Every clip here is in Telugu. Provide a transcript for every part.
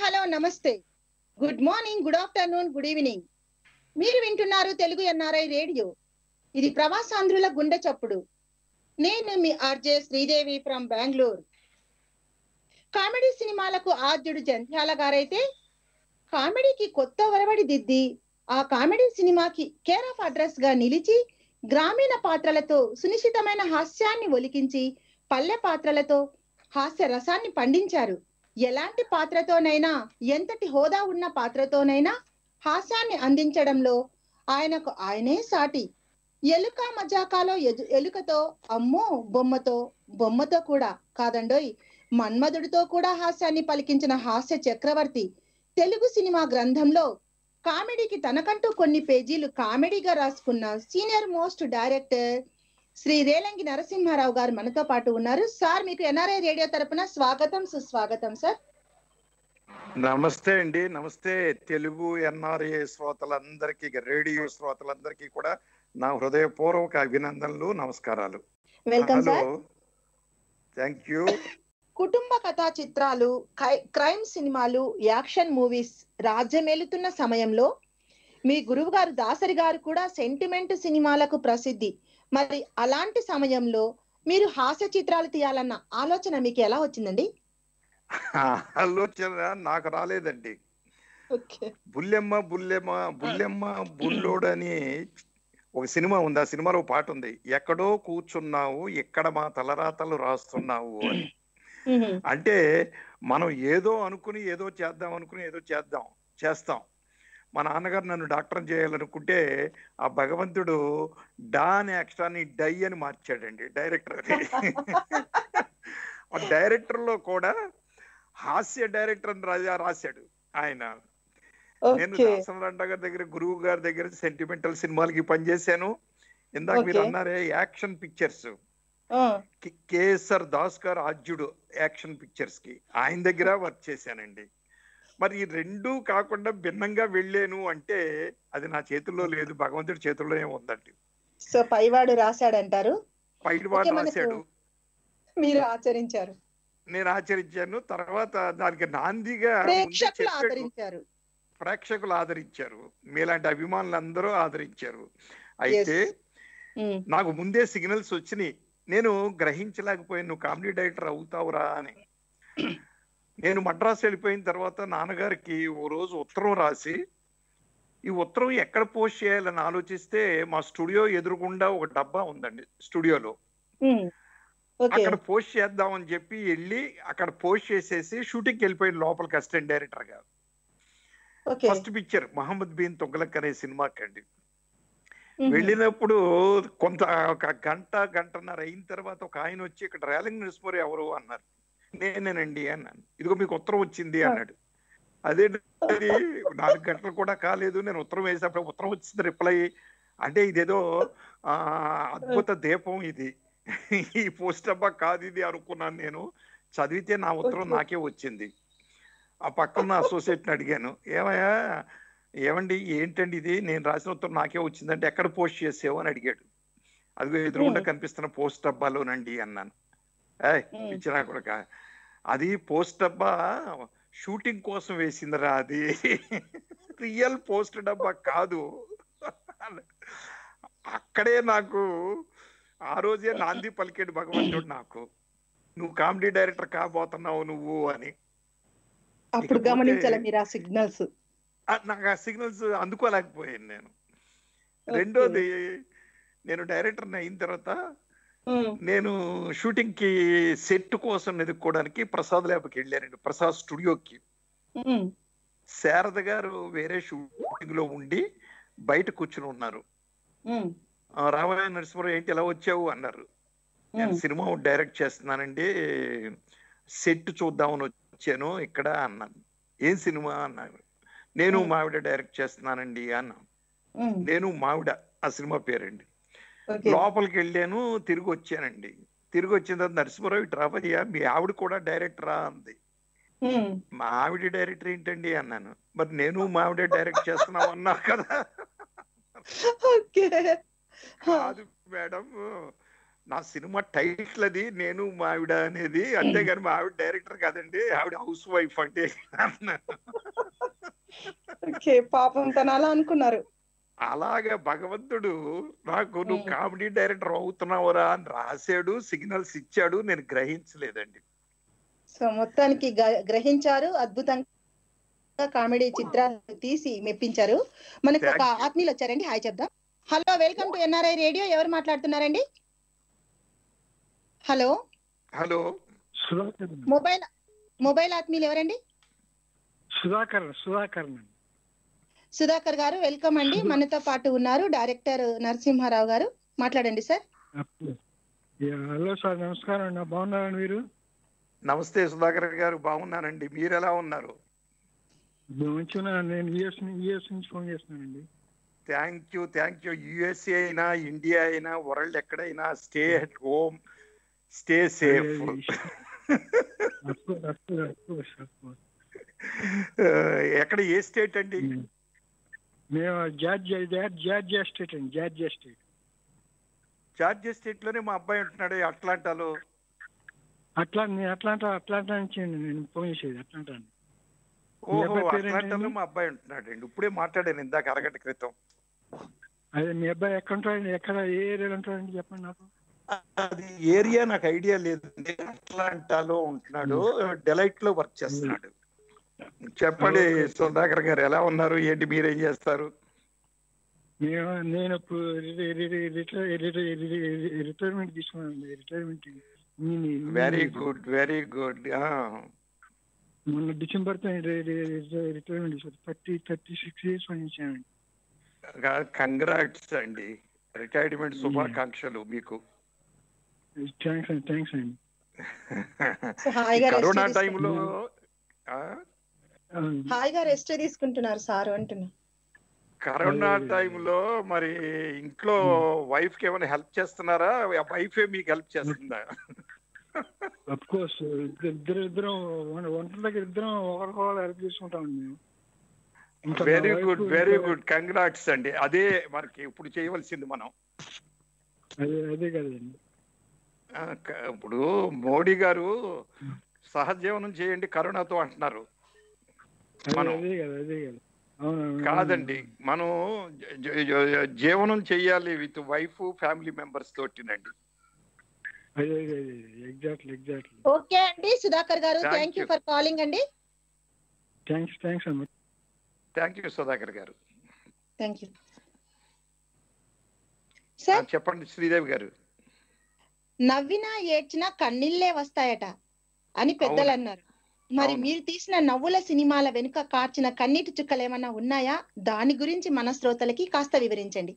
హలో నమస్తే good morning good afternoon good evening మీరు వింటున్నారు తెలుగు ఎన్ఆర్ఐ రేడియో ఇది ప్రవాసాంధ్రుల గుండె చప్పుడు నేను మీ RJ Sridevi from Bengaluru comedy సినిమాలకు ఆద్యుడు జంధ్యాల గారైతే కామెడీకి కొత్త ఒరవడి దిద్ది ఆ కామెడీ సినిమాకి కేర్ ఆఫ్ అడ్రస్ గా నిలిచి గ్రామీణ పాత్రలతో సునిశ్చితమైన హాస్యాన్ని ఒలికించి పల్లె పాత్రలతో హాస్య రసాన్ని పండించారు ఎలాంటి పాత్రతోనైనా ఎంతటి హోదా ఉన్న పాత్రతోనైనా హాస్యాన్ని అందించడంలో ఆయనకు ఆయనే సాటి ఎలుక మజాకాలో ఎదు- ఎలుకతో అమ్మో బొమ్మతో బొమ్మతో కూడా కాదండోయ్ మన్మధుడితో కూడా హాస్యాన్ని పలికించిన హాస్య చక్రవర్తి తెలుగు సినిమా గ్రంథంలో కామెడీకి తనకంటూ కొన్ని పేజీలు కామెడీగా రాసుకున్న senior most director Shri Relangi Narasimharao గారు మనతో పాటు ఉన్నారు సార్ మీకు ఎన్ఆర్ఐ రేడియో తరపున స్వాగతం సుస్వాగతం సార్ నమస్తే అండి నమస్తే తెలుగు ఎన్ఆర్ఏ శ్రోతలందరికీ రేడియో శ్రోతలందరికీ కూడా నా హృదయపూర్వక అభినందనలు నమస్కారాలు welcome hello sir thank you కుటుంబ కథా చిత్రాలు క్రై- క్రైమ్ సినిమాలు యాక్షన్ మూవీస్ రాజ్యమేలుతున్న సమయంలో మీ గురువు గారు దాసరి గారు కూడా సెంటిమెంట్ సినిమాలకు ప్రసిద్ధి మరి అలాంటి సమయంలో మీరు హాస్య చిత్రాలు తీయాలన్న ఆలోచన మీకు ఎలా వచ్చిందండి ఆలోచన నాకు రాలేదండి ఓకే బుల్లెమ్మ బుల్లెమ్మ బుల్లెమ్మ బుల్లోడు అని ఒక సినిమా ఉంది ఆ సినిమాలో ఒక పాట ఉంది ఎక్కడో కూర్చున్నావు ఎక్కడ మా తలరాతలు రాస్తున్నావు అని అంటే మనం ఏదో అనుకుని ఏదో చేద్దాం అనుకుని ఏదో చేద్దాం చేస్తాం మా నాన్నగారు నన్ను డాక్టర్ చేయాలనుకుంటే ఆ భగవంతుడు డా అనే అక్షరాన్ని డై అని మార్చాడండి డైరెక్టర్ అని ఆ డైరెక్టర్ లో కూడా హాస్య డైరెక్టర్ అని రాజా రాశాడు ఆయన నేను ఓకే దాసనరంట గారి దగ్గర గురువు గారి దగ్గర సెంటిమెంటల్ సినిమాలకి పనిచేశాను ఇందాక మీరు Okay. అన్నారే యాక్షన్ పిక్చర్స్ ఆ, కేఎస్ఆర్ దాస్ గారు ఆద్యుడు యాక్షన్ పిక్చర్స్ కి ఆయన దగ్గర వర్క్ చేశానండి మరి ఈ రెండు కాకుండా భిన్నంగా వెళ్ళాను అంటే అది నా చేతుల్లో లేదు భగవంతుడి చేతుల్లోనే ఉందండి సో పైవాడు రాశాడంటారు పైన వాడు ఓకే, మనకు రాశాడు మీరు ఆచరించారు నేను ఆచరించాను తర్వాత దానికి నాందిగా ముందు ప్రేక్షకులు చెప్పాడు. ఆదరించారు ప్రేక్షకులు ఆదరించారు మీలాంటి అభిమానులు అందరూ ఆదరించారు అయితే ఉమ్, నాకు ముందే సిగ్నల్స్ వచ్చినాయి నేను గ్రహించలేకపోయాను నువ్వు కామెడీ డైరెక్టర్ అవుతావురా అని నేను మద్రాసు వెళ్ళిపోయిన తర్వాత నాన్నగారికి ఓ రోజు ఉత్తరం రాసి ఈ ఉత్తరం ఎక్కడ పోస్ట్ చేయాలని ఆలోచిస్తే మా స్టూడియో ఎదురుగుండా ఒక డబ్బా ఉందండి స్టూడియోలో ఉమ్, ఓకే అక్కడ పోస్ట్ చేద్దామని చెప్పి వెళ్ళి అక్కడ పోస్ట్ చేసేసి షూటింగ్కి వెళ్ళిపోయిన లోపలికి అసిస్టెంట్ డైరెక్టర్ గా okay first picture Mohammad bin Tughlaq అనే సినిమాకి అండి ఉమ్, వెళ్ళినప్పుడు కొంత ఒక గంట గంటన్నర అయిన తర్వాత ఒక ఆయన వచ్చి ఇక్కడ రేలింగ్ నరసింహరావు ఎవరు అన్నారు నేనేనండి అన్నాను ఇదిగో మీకు ఉత్తరం వచ్చింది అన్నాడు అదే నాలుగు గంటలు కూడా కాలేదు నేను ఉత్తరం వేసినప్పుడు ఉత్తరం వచ్చింది రిప్లై అంటే ఇదేదో ఆ అద్భుత దీపం ఇది ఈ పోస్ట్ అబ్బా కాదు ఇది అనుకున్నాను నేను చదివితే నా ఉత్తరం Okay. నాకే వచ్చింది ఆ పక్కన అసోసియేట్ని అడిగాను ఏమయ్యా ఏమండి ఏంటండి ఇది నేను రాసిన ఉత్తరం నాకే వచ్చిందంటే ఎక్కడ పోస్ట్ చేసావు అని అడిగాడు అది ఎదురుగుండా Hmm. కనిపిస్తున్న పోస్ట్ డబ్బాలోనండి అన్నాను ఏయ్ Hmm. ఇచ్చినా కొడక అది పోస్ట్ డబ్బా షూటింగ్ కోసం వేసిందిరా అది రియల్ పోస్ట్ డబ్బా కాదు అక్కడే నాకు ఆ రోజే నాంది పలికాడు భగవంతుడు నాకు నువ్వు కామెడీ డైరెక్టర్ కాబోతున్నావు నువ్వు అని అప్పుడు ఇకపోతే- గమనించాలి మీరు ఆ సిగ్నల్స్ ఆ, నాకు ఆ సిగ్నల్స్ అందుకోలేకపోయాను నేను రెండోది నేను డైరెక్టర్ అయిన తర్వాత నేను షూటింగ్ కి సెట్ కోసం ఎదుర్కోవడానికి ప్రసాద్ ల్యాబ్కి వెళ్ళానండి ప్రసాద్ స్టూడియోకి శారద గారు వేరే షూటింగ్ లో ఉండి బయట కూర్చుని ఉన్నారు ఆ, రామాయ నరసింహరావు ఏంటి ఎలా వచ్చావు అన్నారు నేను సినిమా డైరెక్ట్ చేస్తున్నానండి సెట్ చూద్దామని వచ్చాను ఇక్కడ అన్నాను ఏం సినిమా అన్నారు నేను Hmm. మావిడ డైరెక్ట్ చేస్తున్నానండి అన్నా నేను మావిడ ఆ సినిమా పేరండి లోపలికి వెళ్ళాను తిరిగి వచ్చానండి తిరిగి వచ్చిన తర్వాత నరసింహరావు ఇటు రాబోయ్యా మీ ఆవిడ కూడా డైరెక్టరా అంది మా ఆవిడ డైరెక్టర్ ఏంటండి అన్నాను మరి నేను మావిడే డైరెక్ట్ చేస్తున్నావు అన్నా కదా ఓకే కాదు మేడం నా సినిమా టైటిల్ అది నేను మా ఆవిడ అనేది అంతేగాని మా ఆవిడ డైరెక్టర్ కాదండి ఆవిడ హౌస్ వైఫ్ అంటే ఓకే పాపం తను అలా అనుకున్నారు అలాగే భగవంతుడు నాకు నువ్వు Hmm. కామెడీ డైరెక్టర్ అవుతున్నావురా అని రాశాడు సిగ్నల్స్ ఇచ్చాడు నేను గ్రహించలేదండి సో మొత్తానికి గ- గ్రహించారు అద్భుతంగా కామెడీ చిత్రాలు తీసి మెప్పించారు మనకు ఒక Thank you. ఆత్మీయులు వచ్చారండి హాయ్ చెప్దాం hello welcome to NRI radio ఎవరు మాట్లాడుతున్నారండి hello hello Sudhakar mobile mobile ఆత్మీయులు ఎవరండి సుధాకర్ సుధాకర్ సుధాకర్ గారు వెల్కమ్ అండి మనతో పాటు ఉన్నారు డైరెక్టర్ నరసింహారావు గారు మాట్లాడండి సార్ హలో సార్ నమస్కారం అండి బాగున్నారండి మీరు నమస్తే సుధాకర్ గారు బాగున్నానండి మీరు ఎలా ఉన్నారు మంచిగా నేను యూఎస్ యూఎస్ నుంచి ఫోన్ చేస్తున్నానండి thank you thank you USA అయినా ఇండియా అయినా వరల్డ్ ఎక్కడైనా stay at home stay safe ఎక్కడ ఏ స్టేట్ అండి మేము జార్జియా జార్జ్- జార్జియా స్టేట్ అండి జార్జియా స్టేట్ జార్జియా స్టేట్ లోనే మా అబ్బాయి ఉంటున్నాడు అట్లాంటాలో అట్లా నేను అట్లాంటా అట్లాంటా నుంచి అండి నేను ఫోన్ చేసేది అట్లాంటా అండి మీ ఓహో అబ్బాయి పేరు అట్లాంటాలో ఏంటండి? మా అబ్బాయి ఉంటున్నాడు అండి ఇప్పుడే మాట్లాడాను ఇందాక అరగంట క్రితం అదే మీ అబ్బాయి ఎక్కడ ఉంటాడండి ఎక్కడ ఏ ఏరియాలో ఉంటాడండి చెప్పండి నాకు అది ఏరియా నాకు ఐడియా లేదు అట్లాంటాలో ఉంటున్నాడు డెలైట్ లో వర్క్ చేస్తున్నాడు చెప్పండి సుధాకర్ గారు ఎలా ఉన్నారు ఏంటి మీరేం చేస్తారు మేము నేను ఇప్పుడు రిటైర్మెంట్ తీసుకున్నాను retirement very good very good మొన్న డిసెంబర్ రిటైర్మెంట్ తీసుకున్నాను థర్టీ థర్టీ సిక్స్ ఇయర్స్ పనిచేసానండి కంగ్రాట్స్ అండి రిటైర్మెంట్ శుభాకాంక్షలు మీకు థ్యాంక్స్ అండి థ్యాంక్స్ అండి సో హాయిగా rest కరోనా తీసుకుంటున్నారు. టైంలో ఆ, హాయిగా రెస్ట్ తీసుకుంటున్నారు సార్ అంటున్నా కరోనా అదే. టైంలో మరి ఇంట్లో వైఫ్ కి ఏమైనా హెల్ప్ చేస్తున్నారా వైఫ్ మీకు హెల్ప్ చేస్తుందా అఫ్ కోర్స్ ఇద్దరు ఇద్దరం వంటల దగ్గర ఇద్దరం ఒకరికొకరు హెల్ప్ చేసుకుంటామండి మేము ఇంకా మా వెరీ wife గుడ్ వెరీ ఇంకా- గుడ్ కంగ్రాట్స్ అండి అదే మనకి ఇప్పుడు చేయవలసింది మనం అదే అదే కదండి ఆ, క- ఇప్పుడు మోడీ గారు సహజీవనం చేయండి కరోనాతో అంటున్నారు అదే మనం- అదే కదా అదే కదా అవును కాదండి మనం జ- జ- జ- జీవనం చెయ్యాలి విత్ వైఫ్ ఫ్యామిలీ మెంబర్స్ తోటినండి అదే అదే అదే ఎగ్జాక్ట్లీ ఎగ్జాక్ట్లీ ఓకే అండి Sudhakar garu Thank thank you you. For calling అండి థ్యాంక్స్ థ్యాంక్స్ అమ్మ thank you Sudhakar garu thank you ఆ, సార్ చెప్పండి శ్రీదేవి గారు నవ్వినా ఏడ్చినా కన్నీళ్లే వస్తాయట అని పెద్దలు అవును. అన్నారు మరి అవును. మీరు తీసిన నవ్వుల సినిమాల వెనుక కార్చిన కన్నీటి చుక్కలు ఏమన్నా ఉన్నాయా దాని గురించి మన శ్రోతలకి కాస్త వివరించండి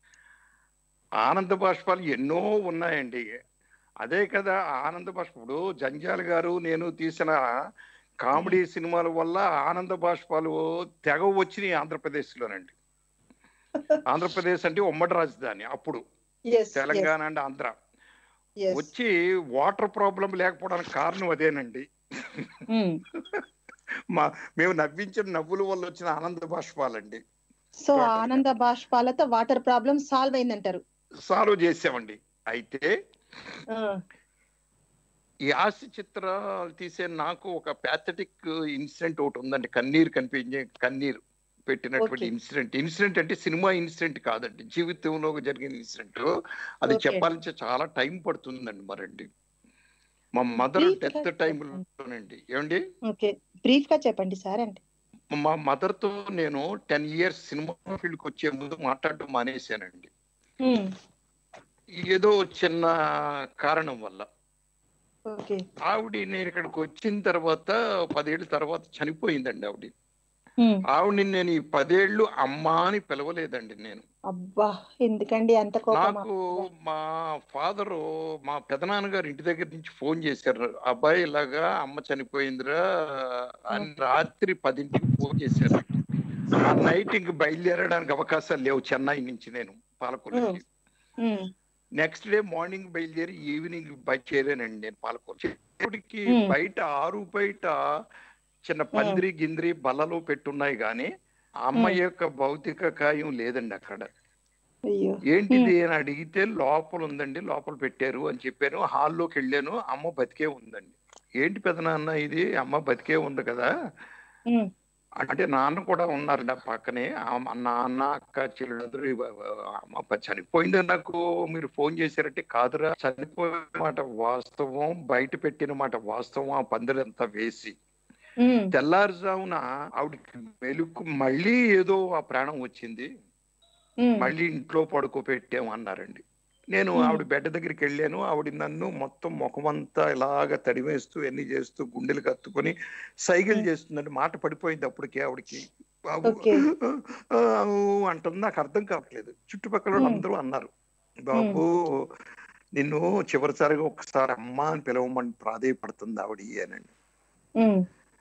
ఆనంద బాష్పాలు ఎన్నో ఉన్నాయండి అదే కదా ఆనంద బాష్ప ఇప్పుడు జంజాల్ గారు నేను తీసిన కామెడీ సినిమాల వల్ల ఆనంద బాష్పాలు తెగ వచ్చినాయి ఆంధ్రప్రదేశ్ లోనండి ఆంధ్రప్రదేశ్ అంటే ఉమ్మడి రాజధాని అప్పుడు Yes, Telangana and Andhra yes, yes. వచ్చి వాటర్ ప్రాబ్లం లేకపోవడానికి కారణం అదేనండి ఉమ్. మా మేము నవ్వించిన నవ్వుల వల్ల వచ్చిన ఆనంద బాష్పాలండి సో Totally. ఆనంద బాష్పాలతో వాటర్ ప్రాబ్లం సాల్వ్ అయిందంటారు సాల్వ్ చేసామండి అయితే ఆ, ఈ హాస్య చిత్రాలు తీసే నాకు ఒక ప్యాథటిక్ ఇన్సిడెంట్ ఒకటి ఉందండి కన్నీరు కనిపించే కన్నీరు పెట్టినటువంటి Okay. ఇన్సిడెంట్ ఇన్సిడెంట్ అంటే సినిమా ఇన్సిడెంట్ కాదండి జీవితంలో జరిగిన ఇన్సిడెంట్ అది Okay. చెప్పాలంటే చాలా టైం పడుతుందండి మరండి మా మదర్ Brief గా డెత్ టైంలోనండి ఏమండి ఓకే బ్రీఫ్ గా చెప్పండి సార్ అంటే మా మదర్ తో నేను టెన్ ఇయర్స్ సినిమా ఫీల్డ్కి వచ్చే ముందు మాట్లాడడం మానేశానండి ఉమ్, ఏదో చిన్న కారణం వల్ల ఓకే ఆవిడ నేను ఇక్కడికి వచ్చిన తర్వాత పదేళ్ళ తర్వాత చనిపోయిందండి ఆవిడ ఉమ్, ఆవిడని నేను ఈ పదేళ్ళు అమ్మా అని పిలవలేదండి నేను అబ్బా ఎందుకండి అంత కోపం నాకు మా ఫాదరు మా పెదనాన్నగారు ఇంటి దగ్గర నుంచి ఫోన్ చేశారు అబ్బాయి ఇలాగా అమ్మ చనిపోయిందిరా అని రాత్రి పదింటికి ఫోన్ చేశారు ఆ నైట్ ఇంక బయలుదేరడానికి అవకాశాలు లేవు చెన్నై నుంచి నేను పాలకొల్లుకి ఉమ్, నెక్స్ట్ డే మార్నింగ్ బయలుదేరి ఈవినింగ్ బయట చేరానండి నేను పాలకొల్లు ఇప్పటికి Hmm. బయట ఆరు బయట చిన్న పందిరి గిందిరి బల్లలు పెట్టున్నాయి కానీ ఆ అమ్మాయి యొక్క భౌతిక కాయం లేదండి అక్కడ అయ్యో ఏంటిది అని అడిగితే లోపల ఉందండి లోపల పెట్టారు అని చెప్పాను హాల్లోకి వెళ్ళాను అమ్మ బతికే ఉందండి ఏంటి పెదనాన్న ఇది అమ్మ బతికే ఉంది కదా ఉమ్, అంటే నాన్న కూడా ఉన్నారు నా పక్కనే ఆ నాన్న అక్క చెల్లెలందరూ ఇవ- అమ్మ ప- చనిపోయింది నాకు మీరు ఫోన్ చేశారంటే కాదురా చనిపోయిన మాట వాస్తవం బయట పెట్టిన మాట వాస్తవం ఆ పందిరంతా వేసి ఉమ్, తెల్లారుజామున ఆవిడకి మెలుకు మళ్ళీ ఏదో ఆ ప్రాణం వచ్చింది ఉమ్, మళ్ళీ ఇంట్లో పడుకోబెట్టాము అన్నారండి నేను Hmm. ఆవిడ బెడ్ దగ్గరికి వెళ్ళాను ఆవిడ నన్ను మొత్తం ముఖమంతా ఇలాగ తడివేస్తూ ఎన్ని చేస్తూ గుండెలు కత్తుకొని సైకిల్ Hmm. చేస్తుందండి మాట పడిపోయింది అప్పటికే ఆవిడకి బాబు Okay. ఆ, ఊ అంటుంది నాకు అర్థం కావట్లేదు చుట్టుపక్కల Hmm. అందరూ అన్నారు బాబు నిన్ను చివరిసారిగా ఒకసారి అమ్మ అని పిలవమని ప్రాధేయపడుతుంది ఆవిడ అనండి ఉమ్,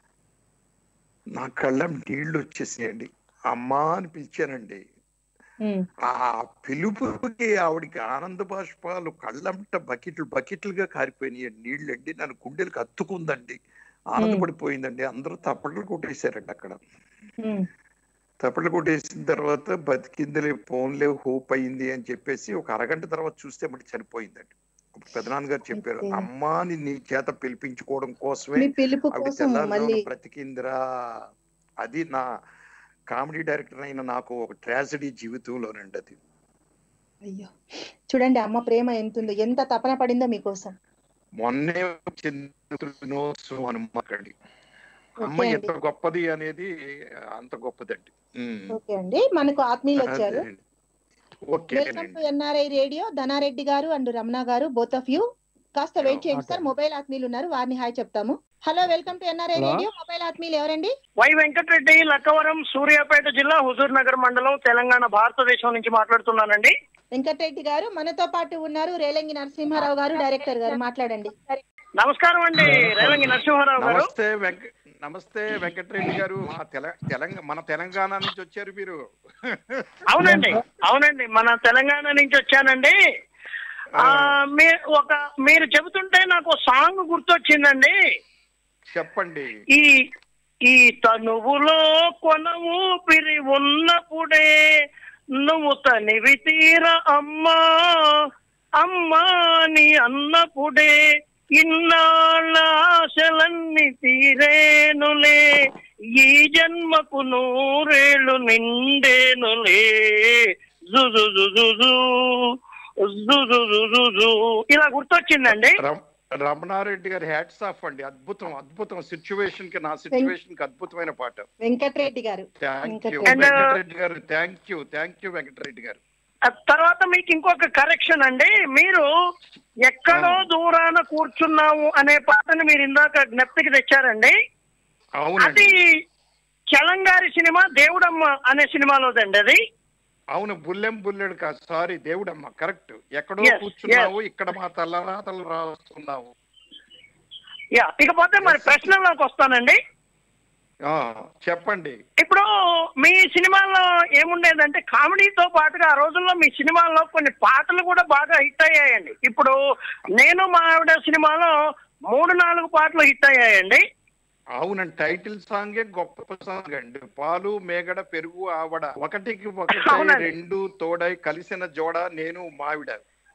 నా కళ్ళం నీళ్లు వచ్చేసాయండి అమ్మా అని పిలిచానండి ఉమ్, ఆ పిలుపుకి ఆవిడికి ఆనంద బాష్పాలు కళ్ళంట బకెట్లు బకెట్లుగా కారిపోయినాయి నీళ్ళండి నన్ను గుండెలకు అత్తుకుందండి ఆనందపడిపోయిందండి అందరూ తప్పట్లు కొట్టేశారండి అక్కడ ఉమ్, తప్పట్లు కొట్టేసిన తర్వాత బతికిందిలే ఫోన్లే హోప్ అయింది అని చెప్పేసి ఒక అరగంట తర్వాత చూస్తే మళ్ళీ చనిపోయిందండి అప్పుడు పెదనాన్న గారు చెప్పారు Okay. అమ్మాని నీ చేత పిలిపించుకోవడం కోసమే మీ పిలుపు ఆవిడ కోసం తెల్లారుజామున మళ్ళీ బ్రతికిందిరా అది నా కామెడీ డైరెక్టర్ అయిన నాకు ఒక ట్రాజడీ జీవితంలోనండి అది అయ్యో చూడండి అమ్మ ప్రేమ ఎంత ఉందో ఎంత తపన పడిందో మీకోసం మొన్నే దినోత్సవం అనమాకండి అమ్మ ఓకే ఎంత అండి గొప్పది అనేది అంత గొప్పదండి ఉమ్. ఓకే అండి మనకు ఆత్మీయులు వచ్చారు అదే. వెల్కమ్ ఓకేనండి టు ఎన్ఆర్ఐ రేడియో ధనారెడ్డి గారు and Ramana garu both of you కాస్త వెయిట్ చేయండి Okay. సార్ మొబైల్ ఆత్మీయులు ఉన్నారు వారిని హాయ్ చెప్తాము hello welcome to NRI Hello. Radio mobile ఆత్మీయులు ఎవరండి వై వెంకటరెడ్డి లక్కవరం సూర్యాపేట జిల్లా హుజూర్ నగర్ మండలం తెలంగాణ భారతదేశం నుంచి మాట్లాడుతున్నానండి వెంకటరెడ్డి గారు మనతో పాటు ఉన్నారు రేలంగి నరసింహారావు గారు డైరెక్టర్ గారు మాట్లాడండి నమస్కారం అండి రేలంగి నరసింహారావు గారు నమస్తే వెంక నమస్తే వెంకటరెడ్డి గారు మా తెల తెలంగాణ మన తెలంగాణ నుంచి వచ్చారు మీరు అవునండి అవునండి మన తెలంగాణ నుంచి వచ్చానండి ఆ, మీ ఒక మీరు చెబుతుంటే నాకు సాంగ్ గుర్తొచ్చిందండి చెప్పండి ఈ ఈ తనువులో కొన ఊపిరి ఉన్నప్పుడే నువ్వు తనివి తీర అమ్మా అమ్మా నీ అన్నప్పుడే ఇన్నాళ్ళ ఆశలన్నీ తీరేనులే ఈ జన్మకు నూరేళ్ళు నిండేనులే జుజు జుజు జుజు జుజు ఇలా గుర్తొచ్చిందండి రమ్- రమణారెడ్డి గారి హ్యాట్స్ ఆఫ్ అండి అద్భుతం అద్భుతం సిచ్యువేషన్ కి నా సిచ్యువేషన్ కి అద్భుతమైన పాట Venkatareddy garu thank you And, uh, Venkatareddy garu thank you thank you Venkatareddy garu ఆ తర్వాత మీకు ఇంకొక కరెక్షన్ అండి మీరు ఎక్కడో దూరాన కూర్చున్నాము అనే పాటని మీరు ఇందాక జ్ఞప్తికి తెచ్చారండి అది అవునండి చలంగారి సినిమా దేవుడమ్మ అనే సినిమాలోదండి అది అవును బుల్లెం బుల్లెడు కాదు సారీ దేవుడమ్మ కరెక్ట్ ఎక్కడో Yes, కూర్చున్నావు ఇక్కడ మా తల్లరాతలు రాస్తున్నావు యా ఇకపోతే మరి ప్రశ్నలోకి వస్తానండి ఆ, చెప్పండి ఇప్పుడు మీ సినిమాల్లో ఏముండేదంటే కామెడీతో పాటుగా ఆ రోజుల్లో మీ సినిమాల్లో కొన్ని పాటలు కూడా బాగా హిట్ అయ్యాయండి ఇప్పుడు నేను మా ఆవిడ సినిమాలో మూడు నాలుగు పాటలు హిట్ అయ్యాయండి అవునండి టైటిల్ సాంగే గొప్ప సాంగ్ అండి పాలు మేగడ పెరుగు ఆవడ ఒకటికి ఒకటి అవునండి. రెండు తోడై కలిసిన జోడ నేను మావిడ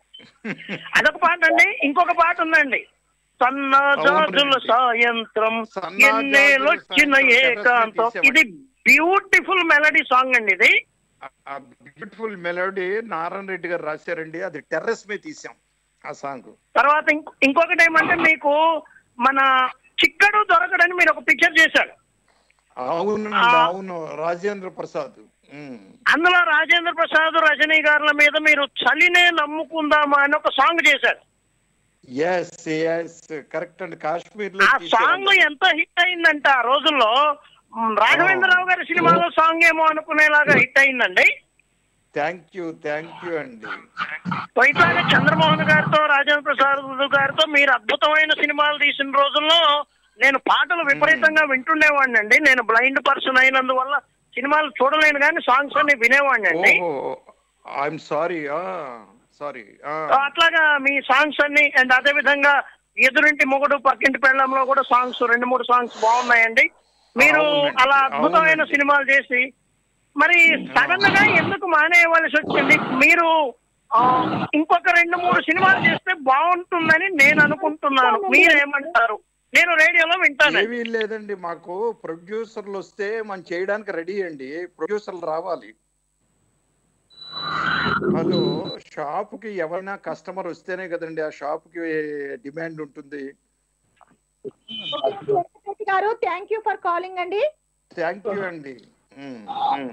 అదొక పాట అండి ఇంకొక పాట ఉందండి సన్నజాజుల అవునండి. సాయంత్రం సన్నజాజుల ఎన్నేళ్ళొచ్చిన సాయంత్రం ఏకాంతం terrace మీద ఇది బ్యూటిఫుల్ మెలడీ సాంగ్ అండి ఇది బ్యూటిఫుల్ మెలోడీ నారాయణ రెడ్డి గారు రాశారండి అది టెర్రస్ మీద తీసాం ఆ సాంగ్ తర్వాత ఇంకొ- ఇంకొకటి ఏమంటే మీకు మన చిక్కడు దొరకడని మీరు ఒక పిక్చర్ చేశారు అవునండి ఆ. అవును రాజేంద్ర ప్రసాద్ ఉమ్. అందులో రాజేంద్ర ప్రసాద్ రజనీ గారుల మీద మీరు చలినే నమ్ముకుందామా అని ఒక సాంగ్ చేశారు ఎస్ ఎస్ కరెక్ట్ అండి కాశ్మీర్ లో ఆ సాంగ్ ఎంత హిట్ అయిందంటే ఆ రోజుల్లో మ్, రాఘవేంద్రరావు గారి సినిమాలో సాంగ్ ఏమో అనుకునేలాగా హిట్ అయిందండి థ్యాంక్ యూ థ్యాంక్ యూ అండి ఇట్లాగే చంద్రమోహన్ గారితో రాజేంద్ర ప్రసాద్ గారితో మీరు అద్భుతమైన సినిమాలు తీసిన రోజుల్లో నేను పాటలు విపరీతంగా వింటుండేవాడిని అండి నేను బ్లైండ్ పర్సన్ అయినందువల్ల సినిమాలు చూడలేను కానీ సాంగ్స్ అన్ని వినేవాడిని అండి ఓహో ఐఎమ్ సారీ సారీ అట్లాగా మీ సాంగ్స్ అన్ని అండ్ అదే విధంగా ఎదురింటి మొగుడు పక్కింటి పెళ్ళంలో కూడా సాంగ్స్ రెండు మూడు సాంగ్స్ బాగున్నాయండి మీరు అవునండి, అలా అద్భుతమైన అవునండి. సినిమాలు చేసి మరి సడన్ గా ఎందుకు మానేయవలసి వచ్చింది మీరు ఆ, ఇంకొక రెండు మూడు సినిమాలు చేస్తే బాగుంటుందని నేను అనుకుంటున్నాను మీరేమంటారు నేను రేడియోలో వింటాను ఏమీ లేదండి మాకు ప్రొడ్యూసర్లు వస్తే మనం చేయడానికి రెడీ అండి ప్రొడ్యూసర్లు రావాలి హలో షాపుకి ఎవరైనా కస్టమర్ వస్తేనే కదండి ఆ షాపుకి డిమాండ్ ఉంటుంది Venkatareddy garu thank you for calling అండి థ్యాంక్ యూ అండి ఉమ్, ఉమ్.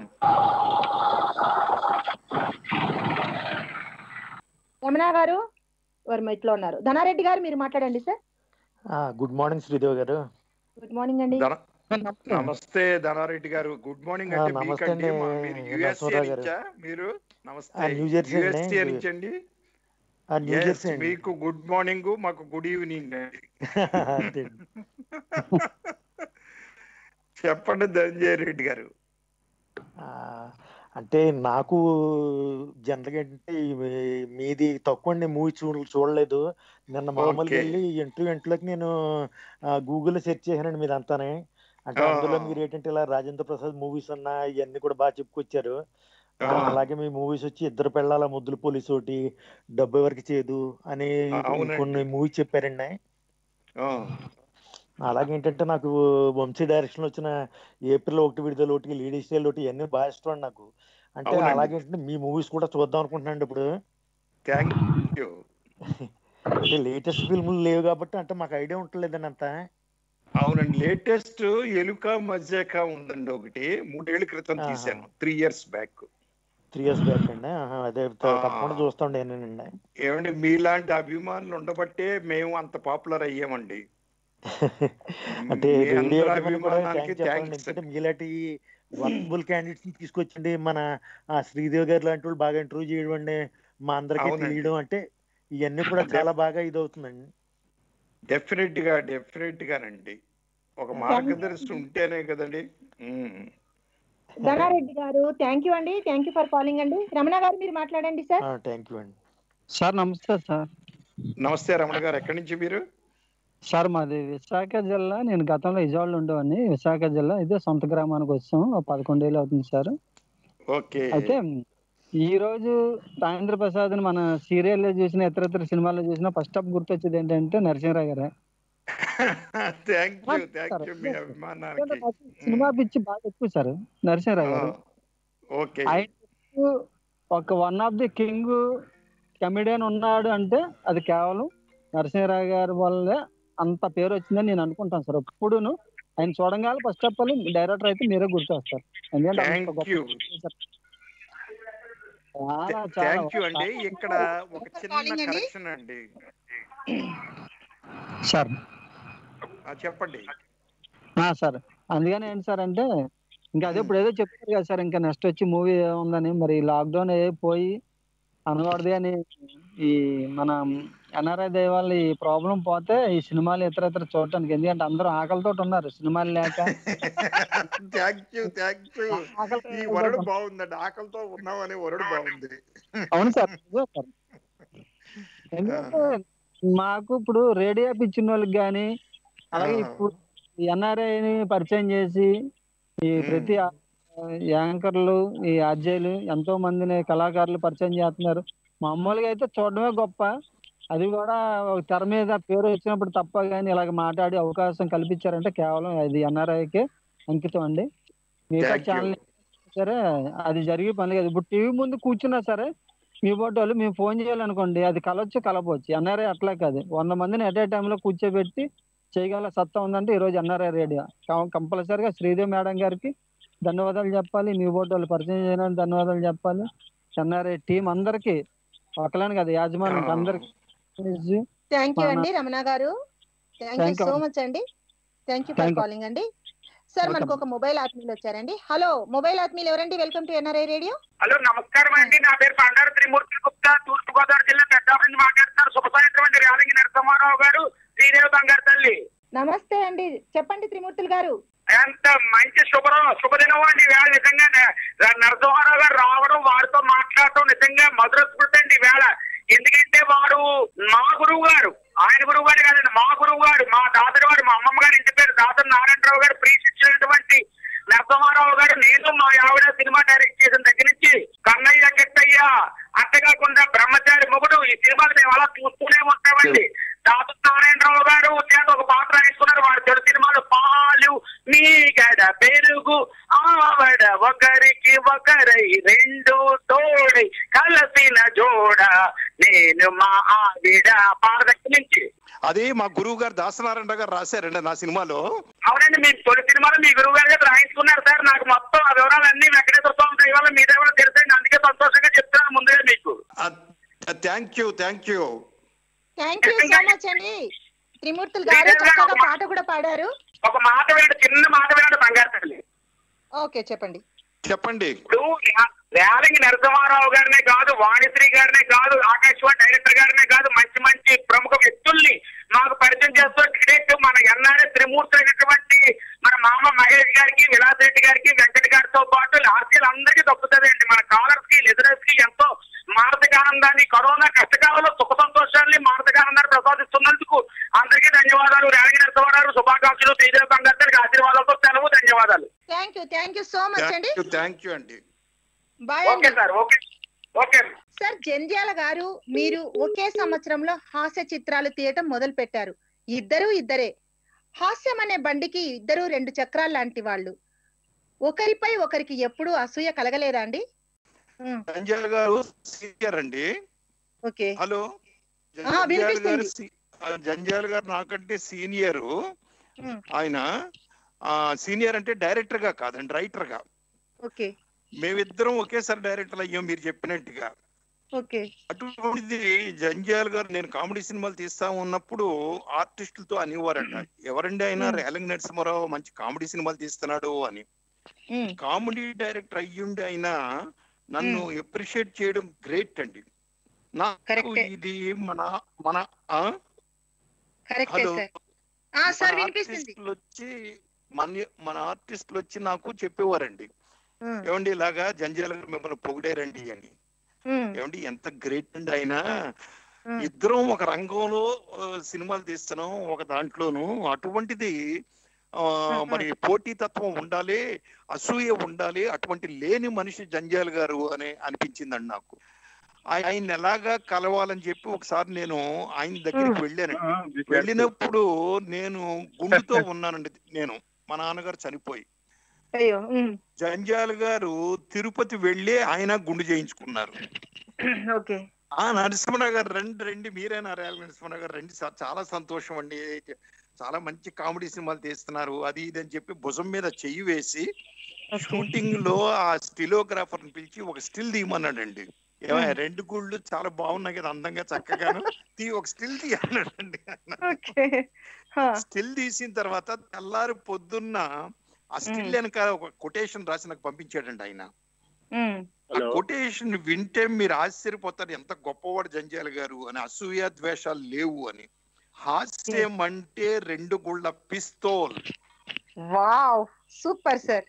రమణ గారు వారు ఇట్లా ఉన్నారు ధనారెడ్డి గారు మీరు మాట్లాడండి సార్ గుడ్ మార్నింగ్ శ్రీదేవి గారు గుడ్ మార్నింగ్ అండి ధన- నమస్తే ధనారెడ్డి గారు గుడ్ మార్నింగ్ ఆ, అంటే నమస్తే మీకండి అండి, మా- మీరు యుఎస్ఏ నరసింహరావు గారు. నుంచా మీరు నమస్తే ఆ, న్యూ జెర్సీ అండి. యుఎస్ఏ నుంచి అండి ఆ, న్యూ Yes, జెర్సీ అండి మీకు గుడ్ మార్నింగ్ మాకు గుడ్ ఈవినింగ్ అండి అంతే. చెప్పండి ధనంజయ రెడ్డి గారు ఆ, అంటే నాకు జనరల్గా ఏంటంటే ఈ- మీది తక్కువ అండి మూవీ చూ చూడలేదు నిన్న మామూలుగా Okay. వెళ్ళి ఇంటర్వ్యూ ఇంట్లోకి నేను గూగుల్లో సెర్చ్ చేశానండి మీరు అంతానే అంటే Ah. అందులో మీరు ఏంటంటే ఇలా రాజేంద్ర ప్రసాద్ మూవీస్ ఉన్నా ఇవన్నీ కూడా బాగా చెప్పుకొచ్చారు ఆ, Ah. అలాగే మీ మూవీస్ వచ్చి ఇద్దరు పెళ్ళాల ముద్దుల పోలీసు ఒకటి డబ్బు ఎవరికి చేదు అని ఆ, అవునండి. కొన్ని మూవీస్ చెప్పారండి ఆ, అలాగే ఏంటంటే నాకు వంశీ డైరెక్షన్ వచ్చిన ఏప్రిల్ ఒకటి విడుదల ఒకటి లేడీ స్టైల్ ఒకటి ఇవన్నీ బాగా ఇష్టం అండి నాకు అంటే అవునండి. అలాగే ఏంటంటే మీ మూవీస్ కూడా చూద్దాం అనుకుంటున్నాను ఇప్పుడు థ్యాంక్ యూ అంటే లేటెస్ట్ ఫిల్ములు లేవు కాబట్టి అంటే మాకు ఐడియా ఉంటలేదండి అంత అవునండి లేటెస్ట్ ఎలుక మజ్జాక ఉందండి ఒకటి మూడేళ్ల క్రితం ఆహా. తీశాను three years back three years back అండి ఆహా, అదే త- ఆ. తప్పకుండా చూస్తాండి నేనండి ఏమండి మీలాంటి అభిమానులు ఉండబట్టే మేము అంత పాపులర్ అయ్యామండి అంటే మీ రేడియో అందరి అభిమానులు కూడా అభిమానానికి థ్యాంక్స్ చెప్పాలండి థ్యాంక్స్ ఎందుకంటే మీలాంటి వర్కబుల్ క్యాండిడేట్స్ తీసుకొచ్చండి మన ఆ శ్రీదేవి గారు లాంటి వాళ్ళు బాగా ఇంటర్వ్యూ చేయడం అండి మా అందరికీ అవునండి. తెలియడం అంటే ఇవన్నీ కూడా చాలా బాగా ఇది అవుతుందండి డెఫినెట్ గా డెఫినెట్ గానండి ఒక మార్గదర్శి ఉంటేనే కదండి ఉమ్. ధనారెడ్డి గారు థ్యాంక్ యూ అండి థ్యాంక్ యూ ఫర్ కాలింగ్ అండి రమణ గారు మీరు మాట్లాడండి సార్ థ్యాంక్ యూ అండి సార్ నమస్తే సార్ నమస్తే రమణ గారు ఎక్కడి నుంచి మీరు సార్ మాది విశాఖ జిల్లా నేను గతంలో విజయవాడలో ఉండేవాడిని విశాఖ జిల్లా ఇదే సొంత గ్రామానికి వచ్చాం ఒక పదకొండేళ్ళు అవుతుంది సార్ ఓకే అయితే ఈ రోజు రాజేంద్ర ప్రసాద్ మన సీరియల్లో చూసిన ఇతర ఇతర సినిమాల్లో చూసిన ఫస్ట్ ఆఫ్ గుర్తొచ్చేది ఏంటంటే నరసింహరావు గారే థ్యాంక్ యూ థ్యాంక్ యూ మీ అభిమానానికి సినిమా పిచ్చి బాగా ఎక్కువ సార్ నరసింహరావు గారు ఓకే ఆయన ఒక one of the king comedian ఉన్నాడు అంటే అది కేవలం నరసింహరావు గారి వల్లే అంత పేరు వచ్చిందని నేను అనుకుంటాను సార్ ఎప్పుడును ఆయన చూడంగానే ఫస్ట్ ఆఫ్ ఆల్ డైరెక్టర్ అయితే మీరే గుర్తొస్తారు ఎందుకంటే అంత థ్యాంక్ గొప్ప యూ సార్. చాలా చాలా థ్యాంక్ యూ అండి ఇక్కడ ఒక చిన్న Calling అండి. కరెక్షన్ అండి సార్ ఆ, చెప్పండి ఆ, సార్ అందుకని ఏంటి సార్ అంటే ఇంకా అదే ఇప్పుడు ఏదో చెప్తారు కదా సార్ ఇంకా నెక్స్ట్ వచ్చి మూవీ ఉందని మరి లాక్డౌన్ పోయి అనకూడదు అని ఈ మన ఎన్ఆర్ఐ దయ వల్ల ఈ ప్రాబ్లం పోతే ఈ సినిమాలు ఇతర ఇతర చూడటానికి ఎందుకంటే అందరూ ఆకలితో ఉన్నారు సినిమాలు లేక థ్యాంక్ యూ థ్యాంక్ యూ ఆకలితో ఈ వరడు బాగుందండి ఆకలితో ఉన్నాం అనే వరడు బాగుంది అవును సార్ నిజమే సార్ ఎందుకంటే మాకు ఇప్పుడు రేడియో పిచ్చిన వాళ్ళకి కానీ అలాగే ఆ. ఇప్పుడు ఎన్ఆర్ఐని పరిచయం చేసి ఈ మ్మ్. ప్రతి ఆ- యాంకర్లు ఈ ఆర్జేలు ఎంతో మందిని కళాకారులు పరిచయం చేస్తున్నారు మామూలుగా అయితే చూడడమే గొప్ప అది కూడా ఒక తెర మీద పేరు వచ్చినప్పుడు తప్ప కానీ ఇలాగ మాట్లాడే అవకాశం కల్పించారంటే కేవలం అది ఎన్ఆర్ఐకే అంకితం అండి మిగతా థ్యాంక్ యూ ఛానల్ సరే అది జరిగే పని లేదు ఇప్పుడు టీవీ ముందు కూర్చున్నా సరే మీ బోటి వాళ్ళు మేము ఫోన్ చేయాలనుకోండి అది కలవచ్చు కలపవచ్చు ఎన్ఆర్ఐ అట్లా కాదు వంద మందిని ఎట్ ఏ టైంలో కూర్చోబెట్టి చేయగల సత్తా ఉందంటే ఈ రోజు ఎన్ఆర్ఐ రేడియో కంపల్సరిగా శ్రీదేవి మేడం గారికి ధన్యవాదాలు చెప్పాలి మీ బోటి వాళ్ళు పరిచయం చేయడానికి ధన్యవాదాలు చెప్పాలి ఎన్ఆర్ఐ టీం అందరికి ఒకలాని కదా యాజమాన్యం అందరికి థ్యాంక్ యూ మన- అండి Ramana garu thank you Thank you. So much అండి thank you for Thank you. Calling అండి సార్ మనకు Welcome. ఒక మొబైల్ ఆత్మీయులు వచ్చారండి హలో మొబైల్ ఆత్మీయులు ఎవరండి welcome to NRI radio hello నమస్కారం అండి నా పేరు బండారు త్రిమూర్తి గుప్తా తూర్పు గోదావరి జిల్లా పెద్దాపురం నుంచి మాట్లాడుతున్నారు శుభ సాయంత్రం అండి రేలంగి నరసింహారావు గారు శ్రీదేవి బంగారు తల్లి నమస్తే అండి చెప్పండి త్రిమూర్తులు గారు ఎంత మంచి శుభ్రం శుభదినం అండి వేళ నిజంగా న- నరసింహారావు గారు రావడం వారితో మాట్లాడటం నిజంగా మధుర స్మృతి అండి వేళ ఎందుకంటే వారు మా గురువు గారు ఆయన గురువు గారు కాదండి మా గురువు గారు మా దాతరి వారు మా అమ్మమ్మ గారు ఇంటి పేరు దాతరి నారాయణరావు గారు ప్రీ శిక్షించినటువంటి నరసింహారావు గారు నేను మా ఆవిడ సినిమా డైరెక్టర్ అండి దాసు నారాయణరావు గారు చేత ఒక పాత్ర వేసుకున్నారు వాడు తెలుగు సినిమాలో పాలు మీ గడ పెరుగు ఆవడ ఒకరికి ఒకరై రెండు తోడై కలసిన జోడ నేను మా ఆవిడ పాట దగ్గర నుంచి అది మా గురువు గారు దాసనారాయణ గారు రాశారండి నా సినిమాలో అవునండి మీ తొలి సినిమాలో మీ గురువు గారు గారు రాయించుకున్నారు సార్ నాకు మొత్తం ఆ వివరాలు అన్ని వెంకటేశ్వర స్వామి దయ వల్ల మీదే కూడా తెలుసండి అందుకే సంతోషంగా చెప్తున్నాను ముందుగా మీకు thank you thank you thank you so much అండి త్రిమూర్తులు గారు చక్కగా పాట కూడా పాడారు ఒక మాట వినండి చిన్న మాట వినండి బంగారు తల్లి ఓకే చెప్పండి చెప్పండి ఇప్పుడు రా- రేలంగి నరసింహారావు గారినే కాదు వాణిశ్రీ గారినే కాదు ఆకాశవాణి డైరెక్టర్ గారినే కాదు మంచి మంచి ప్రముఖ వ్యక్తుల్ని మాకు పరిచయం చేస్తూ డైరెక్ట్ మన ఎన్ఆర్ఎస్ త్రిమూర్తి అయినటువంటి మన మామ మహేష్ గారికి విలాస్ రెడ్డి గారికి వెంకట గారితో పాటు ఆర్సీలు అందరికీ దొక్కుతుందండి మన కాలర్స్ కి లిజనర్స్ కి ఎంతో మానసిక ఆనందాన్ని కరోనా కష్టకాలంలో సుఖ సంతోషాన్ని మానసిక ఆనందాన్ని ప్రసాదిస్తున్నందుకు అందరికీ ధన్యవాదాలు రేలంగి నరసింహారావు శుభాకాంక్షలు శ్రీదేవి బంగారు గారికి ఆశీర్వాదాలతో సెలవు ధన్యవాదాలు thank you thank you so much అండి థ్యాంక్ యూ థ్యాంక్ యూ అండి బాయ్ ఓకే అండి sir okay okay sir Jandhyala garu మీరు ఒకే సంవత్సరంలో హాస్య చిత్రాలు తీయటం మొదలు పెట్టారు ఇద్దరు ఇద్దరే హాస్యం అనే బండికి ఇద్దరు రెండు చక్రాలు లాంటి వాళ్ళు ఒకరిపై ఒకరికి ఎప్పుడూ అసూయ కలగలేదా అండి ఉమ్, జంజాల్ గారు సీనియర్ అండి ఓకే హలో ఆ, జంజాల్ గారు వినిపిస్తుంది. సి- ఆ, జంజాల్ గారు నాకంటే సీనియరు ఉమ్, ఆయన ఆ సీనియర్ అంటే డైరెక్టర్ గా కాదండి రైటర్ గా ఓకే మేమిద్దరం ఒకేసారి డైరెక్టర్ అయ్యాం మీరు చెప్పినట్టుగా ఓకే అటువంటిది జంజాల్ గారు నేను కామెడీ సినిమాలు తీస్తా ఉన్నప్పుడు ఆర్టిస్టులతో అనేవారంట ఎవరండి అయినా మ్మ్. రేలంగి నరసింహారావు మంచి కామెడీ సినిమాలు తీస్తున్నాడు అని ఉమ్, కామెడీ డైరెక్టర్ అయ్యుండి అయినా నన్ను ఎప్రిషియేట్ చేయడం గ్రేట్ అండి నాకు కరెక్టే. ఇది మన మన ఆ? కరెక్టే హలో సార్ ఆ సార్ మన వినిపిస్తుంది ఆర్టిస్టులు వచ్చి మన మన ఆర్టిస్టులు వచ్చి నాకు చెప్పేవారండి ఉమ్, ఏమండి ఇలాగా జంజాల గారు మిమ్మల్ని పొగిడారండి అని ఉమ్, ఏమండి ఎంత గ్రేట్ అండి ఆయన ఉమ్, ఇద్దరం ఒక రంగంలో ఆ, సినిమాలు తీస్తున్నాం ఒక దాంట్లోనూ అటువంటిది ఆ, మ్మ్. మరి పోటీతత్వం ఉండాలి అసూయ ఉండాలి అటువంటి లేని మనిషి జంజాల్ గారు అని అనిపించిందండి నాకు ఆయ- ఆయన ఎలాగా కలవాలని చెప్పి ఒకసారి నేను ఆయన దగ్గరికి వెళ్ళానండి వెళ్ళినప్పుడు నేను గుండెతో ఉన్నానండి నేను మా నాన్నగారు చనిపోయి అయ్యో ఉమ్, జంజాల్ గారు తిరుపతి వెళ్ళి ఆయన గుండు చేయించుకున్నారు ఓకే ఆ నరసింహరావు గారు రండి రండి మీరేనా రేల నరసింహరావు గారు రండి సార్ చాలా సంతోషం అండి చాలా మంచి కామెడీ సినిమాలు తీస్తున్నారు అది ఇది అని చెప్పి భుజం మీద చెయ్యి వేసి షూటింగ్ లో ఆ స్టిలోగ్రాఫర్ ని పిలిచి ఒక స్టిల్ తీయమన్నాడండి ఏమయ్య రెండు గుళ్ళు చాలా బాగున్నాయి కదా అందంగా చక్కగాను తీ ఒక స్టిల్ తీయన్నాడండి ఓకే హా, స్టిల్ తీసిన తర్వాత తెల్లారి పొద్దున్న ఆ స్టిల్ మ్మ్. వెనక ఒక కొటేషన్ రాసి నాకు పంపించాడండి ఆయన ఉమ్, ఆ కొటేషన్ వింటే మీరు ఆశ్చర్యపోతారు ఎంత గొప్పవాడు జంజాల గారు అని అసూయ ద్వేషాలు లేవు అని హాస్యం అంటే రెండు గుళ్ళ పిస్తోల్ వావ్ సూపర్ సార్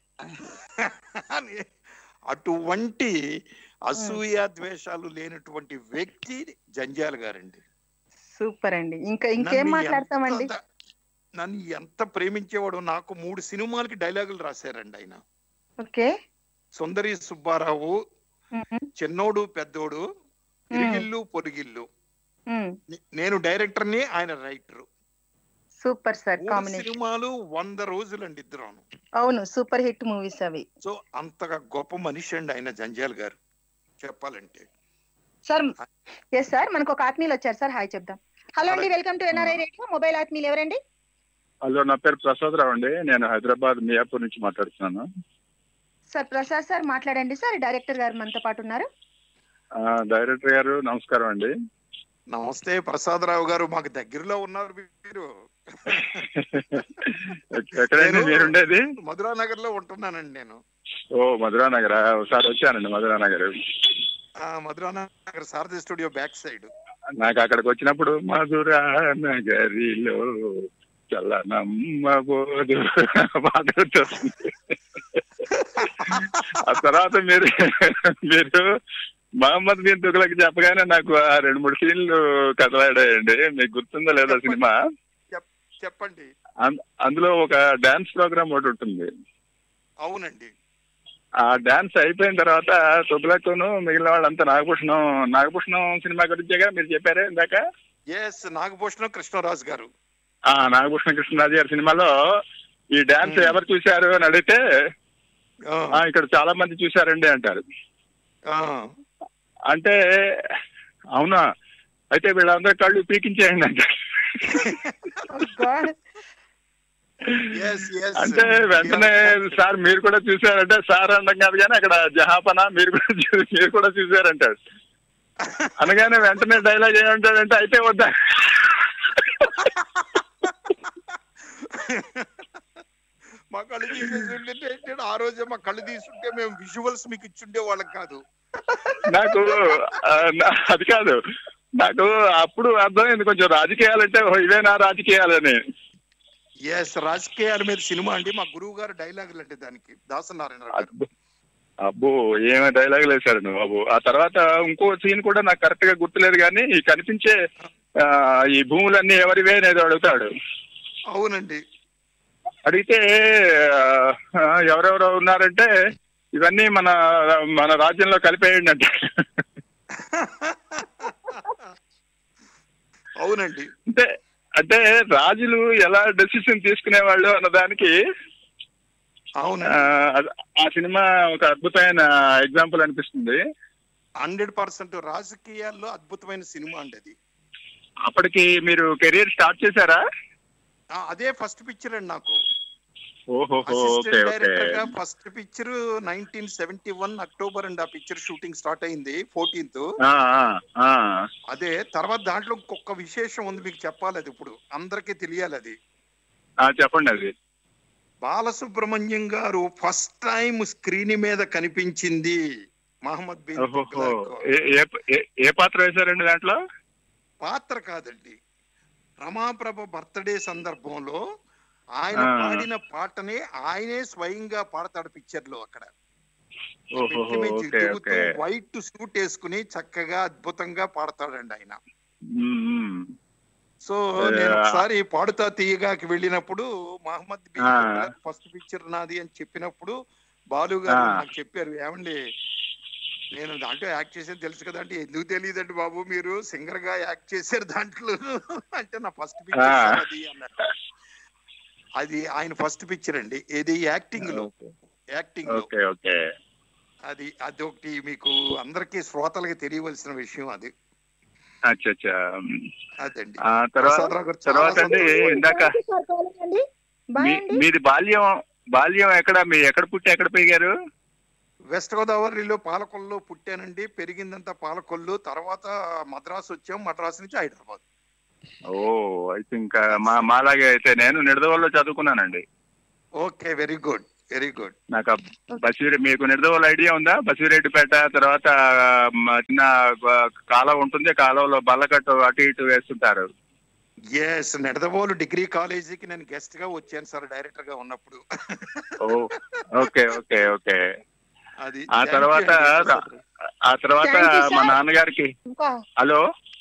అని అటువంటి అసూయ ద్వేషాలు లేనటువంటి వ్యక్తి జంజాల గారండి సూపర్ అండి ఇంకా ఇంకేం నన్ను మాట్లాడతామండి ఎంత- నన్ను ఎంత ప్రేమించేవాడు నాకు మూడు సినిమాలకి డైలాగులు రాశారండి ఆయన ఓకే సుందరి సుబ్బారావు ఉమ్, చిన్నోడు పెద్దోడు ఇరిగిల్లు పొరిగిల్లు ఉమ్, నే- నేను డైరెక్టర్ని ఆయన రైటర్ సూపర్ సార్ మూడు కాంబినేషన్ సినిమాలు వంద రోజులండి ఇద్దరు అవును సూపర్ హిట్ మూవీస్ అవి సో అంతగా గొప్ప మనిషి అండి ఆయన జంజాల్ గారు చెప్పాలంటే సార్ ఎస్ సార్ మనకు ఒక ఆత్మీయులు వచ్చారు సార్ హాయ్ చెప్దాం హలో అండి welcome to NRI radio mobile ఆత్మీయులు ఎవరండి హలో నా పేరు ప్రసాద్ రావు అండి నేను హైదరాబాద్ మియాపూర్ నుంచి మాట్లాడుతున్నాను సార్ ప్రసాద్ సార్ మాట్లాడండి సార్ డైరెక్టర్ గారు మనతో పాటు ఉన్నారు ఆ, డైరెక్టర్ గారు నమస్కారం అండి నమస్తే ప్రసాదరావు గారు మాకు దగ్గరలో ఉన్నారు మీరు ఎక్కడండి నేను- మీరుండేది మధురా నగర్ లో ఉంటున్నానండి నేను ఓ మధురా నగర్ ఒకసారి వచ్చానండి మధురా నగర్ ఆ Madhura Nagar Sarathi studio back side నాకు అక్కడికి వచ్చినప్పుడు మధురా నగరిలో చల్లనమ్మబోదు పాట గుర్తొస్తుంది ఆ తర్వాత మీరు మీరు మహమ్మద్ బిన్ తుగలకి చెప్పగానే నాకు ఆ రెండు మూడు సీన్లు కదలాడాయండి మీకు గుర్తుందా లేదా సినిమా చెప్పండి అం- అందులో ఒక డాన్స్ ప్రోగ్రామ్ ఒకటి ఉంటుంది అవునండి ఆ డాన్స్ అయిపోయిన తర్వాత తుగ్లకును మిగిలిన వాళ్ళంతా నాగభూషణం నాగభూషణం సినిమా గురించేగా మీరు చెప్పారే ఇందాక ఎస్ నాగభూషణం కృష్ణరాజు గారు ఆ నాగభూషణ కృష్ణరాజు గారి సినిమాలో ఈ డాన్స్ Hmm. ఎవరు చూశారు అని అడిగితే ఆ, "ఆ, ఇక్కడ చాలా మంది చూశారండి అంటారు ఆ. అంటే అవునా అయితే వీళ్ళందరి కళ్ళు పీకించేయండి అంటారు Yes, yes. అంటే వెంటనే సార్ మీరు కూడా చూసారంటే సార్ అనడం కాదు కానీ అక్కడ జహాపన మీరు కూడా చూ- మీరు కూడా చూసారంటాడు అనగానే వెంటనే డైలాగ్ ఏమంటాడంటే అయితే వద్దా మా కళ్ళు తీసేసి ఉంటే ఏంటంటే ఆ రోజే మా కళ్ళు తీసుంటే మేము విజువల్స్ మీకు ఇచ్చుండే వాళ్ళం కాదు నాకు ఆ, నా- అది కాదు నాకు అప్పుడు అర్థమైంది కొంచెం రాజకీయాలంటే ఓ, ఇవేనా రాజకీయాలని ఎస్ రాజకీయాల మీద సినిమా అండి మా గురువు గారు డైలాగులు అంటే దానికి దాసనారాయణ గారు అబ్బో, అబ్బో ఏమే డైలాగులు వేశారు నువ్వు బాబు ఆ తర్వాత ఇంకో సీన్ కూడా నాకు కరెక్ట్ గా గుర్తులేదు కానీ ఈ కనిపించే ఆ, ఈ భూములన్నీ ఎవరివే అనేది అడుగుతాడు అవునండి అడిగితే ఆ, ఎవరెవరు ఉన్నారంటే ఇవన్నీ మన మన రాజ్యంలో కలిపేయండి అంటే అవునండి అంటే అంటే రాజులు ఎలా డెసిషన్ తీసుకునేవాళ్ళు అన్నదానికి ఆ, అవునండి అది- ఆ సినిమా ఒక అద్భుతమైన ఎగ్జాంపుల్ అనిపిస్తుంది హండ్రెడ్ పర్సెంట్ రాజకీయాల్లో అద్భుతమైన సినిమా అండి అది అప్పటికి మీరు కెరీర్ స్టార్ట్ చేశారా ఆ, అదే ఫస్ట్ పిక్చర్ అండి నాకు ఓహో ఓకే అసిస్టెంట్ ఓకే డైరెక్టర్ గా first picture nineteen seventy one October అండి ఆ పిక్చర్ షూటింగ్ స్టార్ట్ అయింది ఫోర్టీన్త్ ఆ, ఆ, ఆ. అదే తర్వాత దాంట్లో ఇంకొక విశేషం ఉంది మీకు చెప్పాలి అది ఇప్పుడు అందరికీ తెలియాలి అది ఆ, చెప్పండి అది బాలసుబ్రహ్మణ్యం గారు ఫస్ట్ టైం స్క్రీన్ మీద కనిపించింది మహమ్మద్ బిన్ ఓహోహో. తుగ్లక్. ఏ- ఏ- ఏ- ఏ పాత్ర వేశారండి దాంట్లో పాత్ర కాదండి రమాప్రభ బర్త్డే సందర్భంలో ఆయన ఆ. పాడిన పాటనే ఆయనే స్వయంగా పాడతాడు పిక్చర్ లో అక్కడ ఓహోహో, మెట్టి మించి ఓకే దిగుతూ ఓకే వైట్ సూట్ వేసుకుని చక్కగా అద్భుతంగా పాడతాడండి ఆయన మ్మ్, మ్మ్. సో ఆ. నేను ఒకసారి పాడుతా తీయగాకి వెళ్ళినప్పుడు మహమ్మద్ బిన్ ఆ. తుగ్లక్ ఫస్ట్ పిక్చర్ నాది అని చెప్పినప్పుడు బాలు గారు ఆ. నాకు చెప్పారు ఏమండి నేను దాంట్లో యాక్ట్ చేసేది తెలుసు కదా అంటే ఎందుకు తెలియదండి బాబు మీరు సింగర్ గా యాక్ట్ చేశారు దాంట్లో అంటే నా ఫస్ట్ పిక్చర్ ఆ. అది అన్నారు అది ఆయన ఫస్ట్ పిక్చర్ అండి ఇది యాక్టింగ్ లో ఓకే. యాక్టింగ్ లో ఓకే ఓకే అది అదొకటి మీకు అందరికీ శ్రోతలకి తెలియవలసిన విషయం అది అచ్చా అచ్చా అదండి ఆ తర్వాత ప్రసాదరావు గారు చాలా తర్వాత అండి సంతోషం. ఇందాక అండి బాయ్ మీ- అండి మీది బాల్యం బాల్యం ఎక్కడ మీ ఎక్కడ పుట్టి ఎక్కడ పెరిగారు వెస్ట్ గోదావరిలో పాలకొల్లులో పుట్టానండి పెరిగిందంతా పాలకొల్లు తర్వాత మద్రాసు వచ్చాం మద్రాసు నుంచి హైదరాబాద్ ఓ అయితే ఇంకా మా మాలాగే అయితే నేను నిడదవల్లో చదువుకున్నానండి okay very good very good నాకు ఆ బసిరెడ్డి మీకు నిడదవోలు ఐడియా ఉందా బసిరెడ్డిపేట తర్వాత మ, చిన్న గ- కాలువ ఉంటుంది కాలువలో బల్లకట్టు అటు ఇటు వేస్తుంటారు ఎస్ నెడదవోలు డిగ్రీ కాలేజీకి నేను గెస్ట్ గా వచ్చాను సార్ డైరెక్టర్ గా ఉన్నప్పుడు ఓ ఓకే ఓకే ఓకే అది ఆ Thank you తర్వాత అండి, రా- ఆ తర్వాత Thank you, మా sir. నాన్నగారికి ఇంకా హలో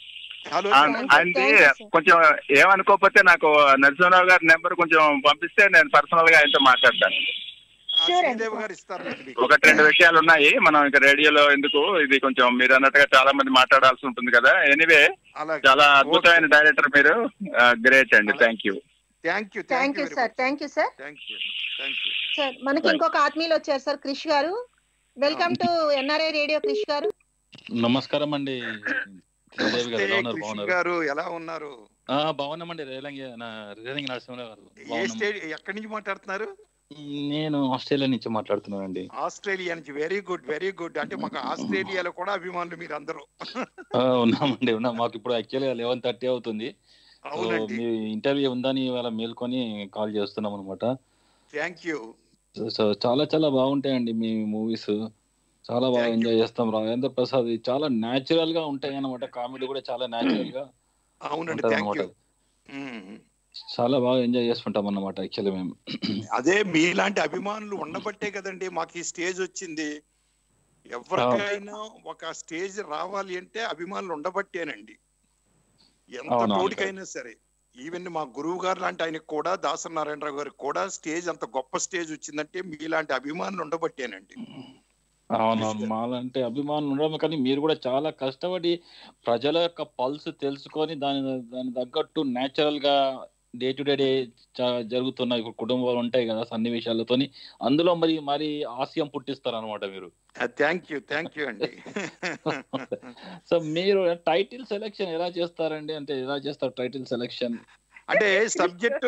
హలో ఆ- Thank you, ఆయనది thank you, sir. కొంచెం ఏమనుకోకపోతే నాకు నరసింహరావు గారి నెంబర్ కొంచెం పంపిస్తే నేను పర్సనల్ గా ఆయనతో మాట్లాడతాను Sure అండి. శ్రీదేవి గారు ఇస్తారు మీకు. ఒకటి రెండు విషయాలు ఉన్నాయి మనం ఇంకా రేడియోలో ఎందుకు ఇది కొంచెం మీరు అన్నట్టుగా చాలా మంది మాట్లాడాల్సి ఉంటుంది కదా ఎనీవే అలాగే చాలా అద్భుతమైన డైరెక్టర్ మీరు గ్రేట్ అండి thank you thank you thank you sir thank you sir thank you thank you sir మనకి ఇంకొక ఆత్మీయులు వచ్చారు sir Krish garu welcome to NRI radio Krish garu నమస్కారం అండి శ్రీదేవి గారు ఎలా ఉన్నారు కృష్ణ బాగున్నారు గారు ఎలా ఉన్నారు ఆ, బాగున్నామండి రేలంగి నా రేలంగి నరసింహరావు గారు ఏ బాగున్నాం. స్టేట్ ఎక్కడి నుంచి మాట్లాడుతున్నారు నేను ఆస్ట్రేలియా నుంచి మాట్లాడుతున్నానండి ఆస్ట్రేలియా నుంచి వెరీ గుడ్ వెరీ గుడ్ అంటే మాకు ఆస్ట్రేలియాలో కూడా అభిమానులు మీరు అందరూ ఆ, ఉన్నామండి ఉన్నాం మాకు ఇప్పుడు యాక్చువల్గా లెవెన్ థర్టీ అవుతుంది సో అవునండి మీ ఇంటర్వ్యూ ఉందని ఇవాళ మేల్కొని కాల్ చేస్తున్నాం అనమాట థ్యాంక్ యూ సో చాలా చాలా బాగుంటాయండి మీ మూవీస్ చాలా బాగా Thank you. ఎంజాయ్ చేస్తాం రాజేంద్ర ప్రసాద్ చాలా న్యాచురల్ గా ఉంటాయి అన్నమాట కామెడీ కూడా చాలా న్యాచురల్ గా అవునండి ఉంటది థ్యాంక్ అనమాట యూ చాలా బాగా ఎంజాయ్ చేసుకుంటాం అన్నమాట యాక్చువల్లీ మేము అదే మీలాంటి అభిమానులు ఉండబట్టే కదండి మాకు ఈ స్టేజ్ వచ్చింది ఎవరికైనా ఒక స్టేజ్ రావాలి అంటే అభిమానులు ఉండబట్టేనండి ఎంత అవునవును. తోడికైనా సరే ఈవెన్ మా గురువు గారు లాంటి ఆయనకు కూడా దాసనారాయణరావు గారికి కూడా స్టేజ్ అంత గొప్ప స్టేజ్ వచ్చిందంటే మీలాంటి అభిమానులు ఉండబట్టేనండి అవునవును మాలంటే అభిమానులు ఉండడం కానీ మీరు కూడా చాలా కష్టపడి ప్రజల యొక్క పల్స్ తెలుసుకొని దాని దాని తగ్గట్టు న్యాచురల్ గా డే టు డే డే జరుగుతున్న ఇప్పుడు కుటుంబాలు ఉంటాయి కదా సన్నివేశాలతోని అందులో మరి మరి హాస్యం పుట్టిస్తారు అనమాట మీరు థ్యాంక్ యూ థ్యాంక్ యూ అండి సో మీరు టైటిల్ సెలెక్షన్ ఎలా చేస్తారండి అంటే ఎలా చేస్తారు టైటిల్ సెలెక్షన్ అంటే సబ్జెక్ట్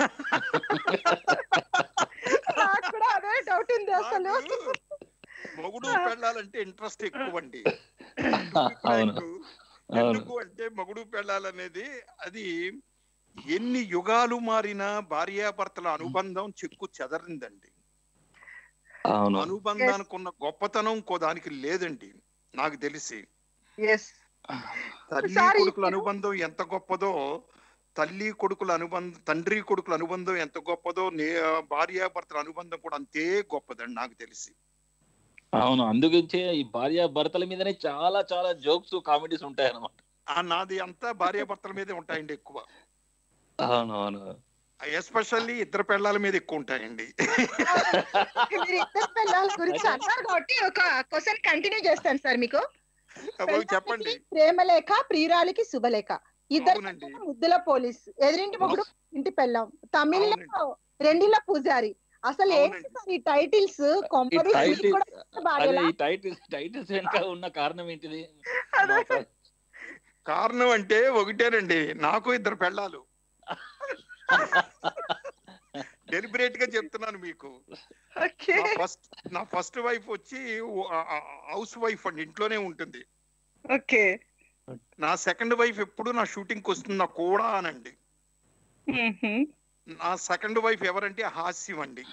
నాకు కూడా అదే డౌట్ ఉంది అసలు మొగుడు పెళ్ళాలంటే ఇంట్రెస్ట్ ఎక్కువ అండి అవును అవును ఎందుకు అంటే మొగుడు పెళ్ళాలనేది అది ఎన్ని యుగాలు మారినా భార్యాభర్తల అనుబంధం చెక్కు చెదరిందండి అవును అనుబంధానికి ఉన్న గొప్పతనం ఇంకో దానికి లేదండి నాకు తెలిసి ఎస్ తల్లి Sorry. కొడుకుల అనుబంధం ఎంత గొప్పదో తల్లి కొడుకుల అనుబంధం తండ్రి కొడుకుల అనుబంధం ఎంత గొప్పదో నే భార్యాభర్తల అనుబంధం కూడా అంతే గొప్పదండి నాకు తెలిసి అవును అందుగురించే ఈ భార్య భర్తల మీదనే చాలా చాలా జోక్స్ కామెడీస్ ఉంటాయి అనమాట ఆ నాది అంతా భార్యాభర్తల మీదే ఉంటాయండి ఎక్కువ అవును అవును ఎస్పెషల్లీ ఇద్దరు పెళ్ళాల మీద ఎక్కువ ఉంటాయండి మీరు ఇద్దరు పిల్లల గురించి అన్నారు కాబట్టి ఒక క్వశ్చన్ కంటిన్యూ చేస్తాను సార్ మీకు అబ్బో, చెప్పండి ప్రేమలేఖ ప్రియురాలికి శుభలేఖ ఇద్దరు అవునండి ముద్దుల పోలీస్ ఎదిరింటి మొగుడు ఇంటి పెళ్ళాం తమిళ్లో అవునండి. రెండిళ్ళ పూజారి అసలు ఏంటి అవునండి. సార్ ఈ టైటిల్స్ ఈ కొంపది టైటిల్ కూడా అదే భార్యలా? ఈ టైటిల్స్ టైటిల్స్ వెనక ఉన్న కారణం ఏంటిది అదే. కారణం అంటే ఒకటేనండి నాకు ఇద్దరు పెళ్ళాలు డెలిబరేట్ గా చెప్తున్నాను మీకు ఓకే నా ఫస్ట్ నా ఫస్ట్ వైఫ్ వచ్చి హౌస్ వైఫ్ అండి ఇంట్లోనే ఉంటుంది ఓకే నా సెకండ్ వైఫ్ ఎప్పుడు నా షూటింగ్ కి వస్తుందా కూడా అనండి నా సెకండ్ వైఫ్ ఎవరంటే హాస్యం అండి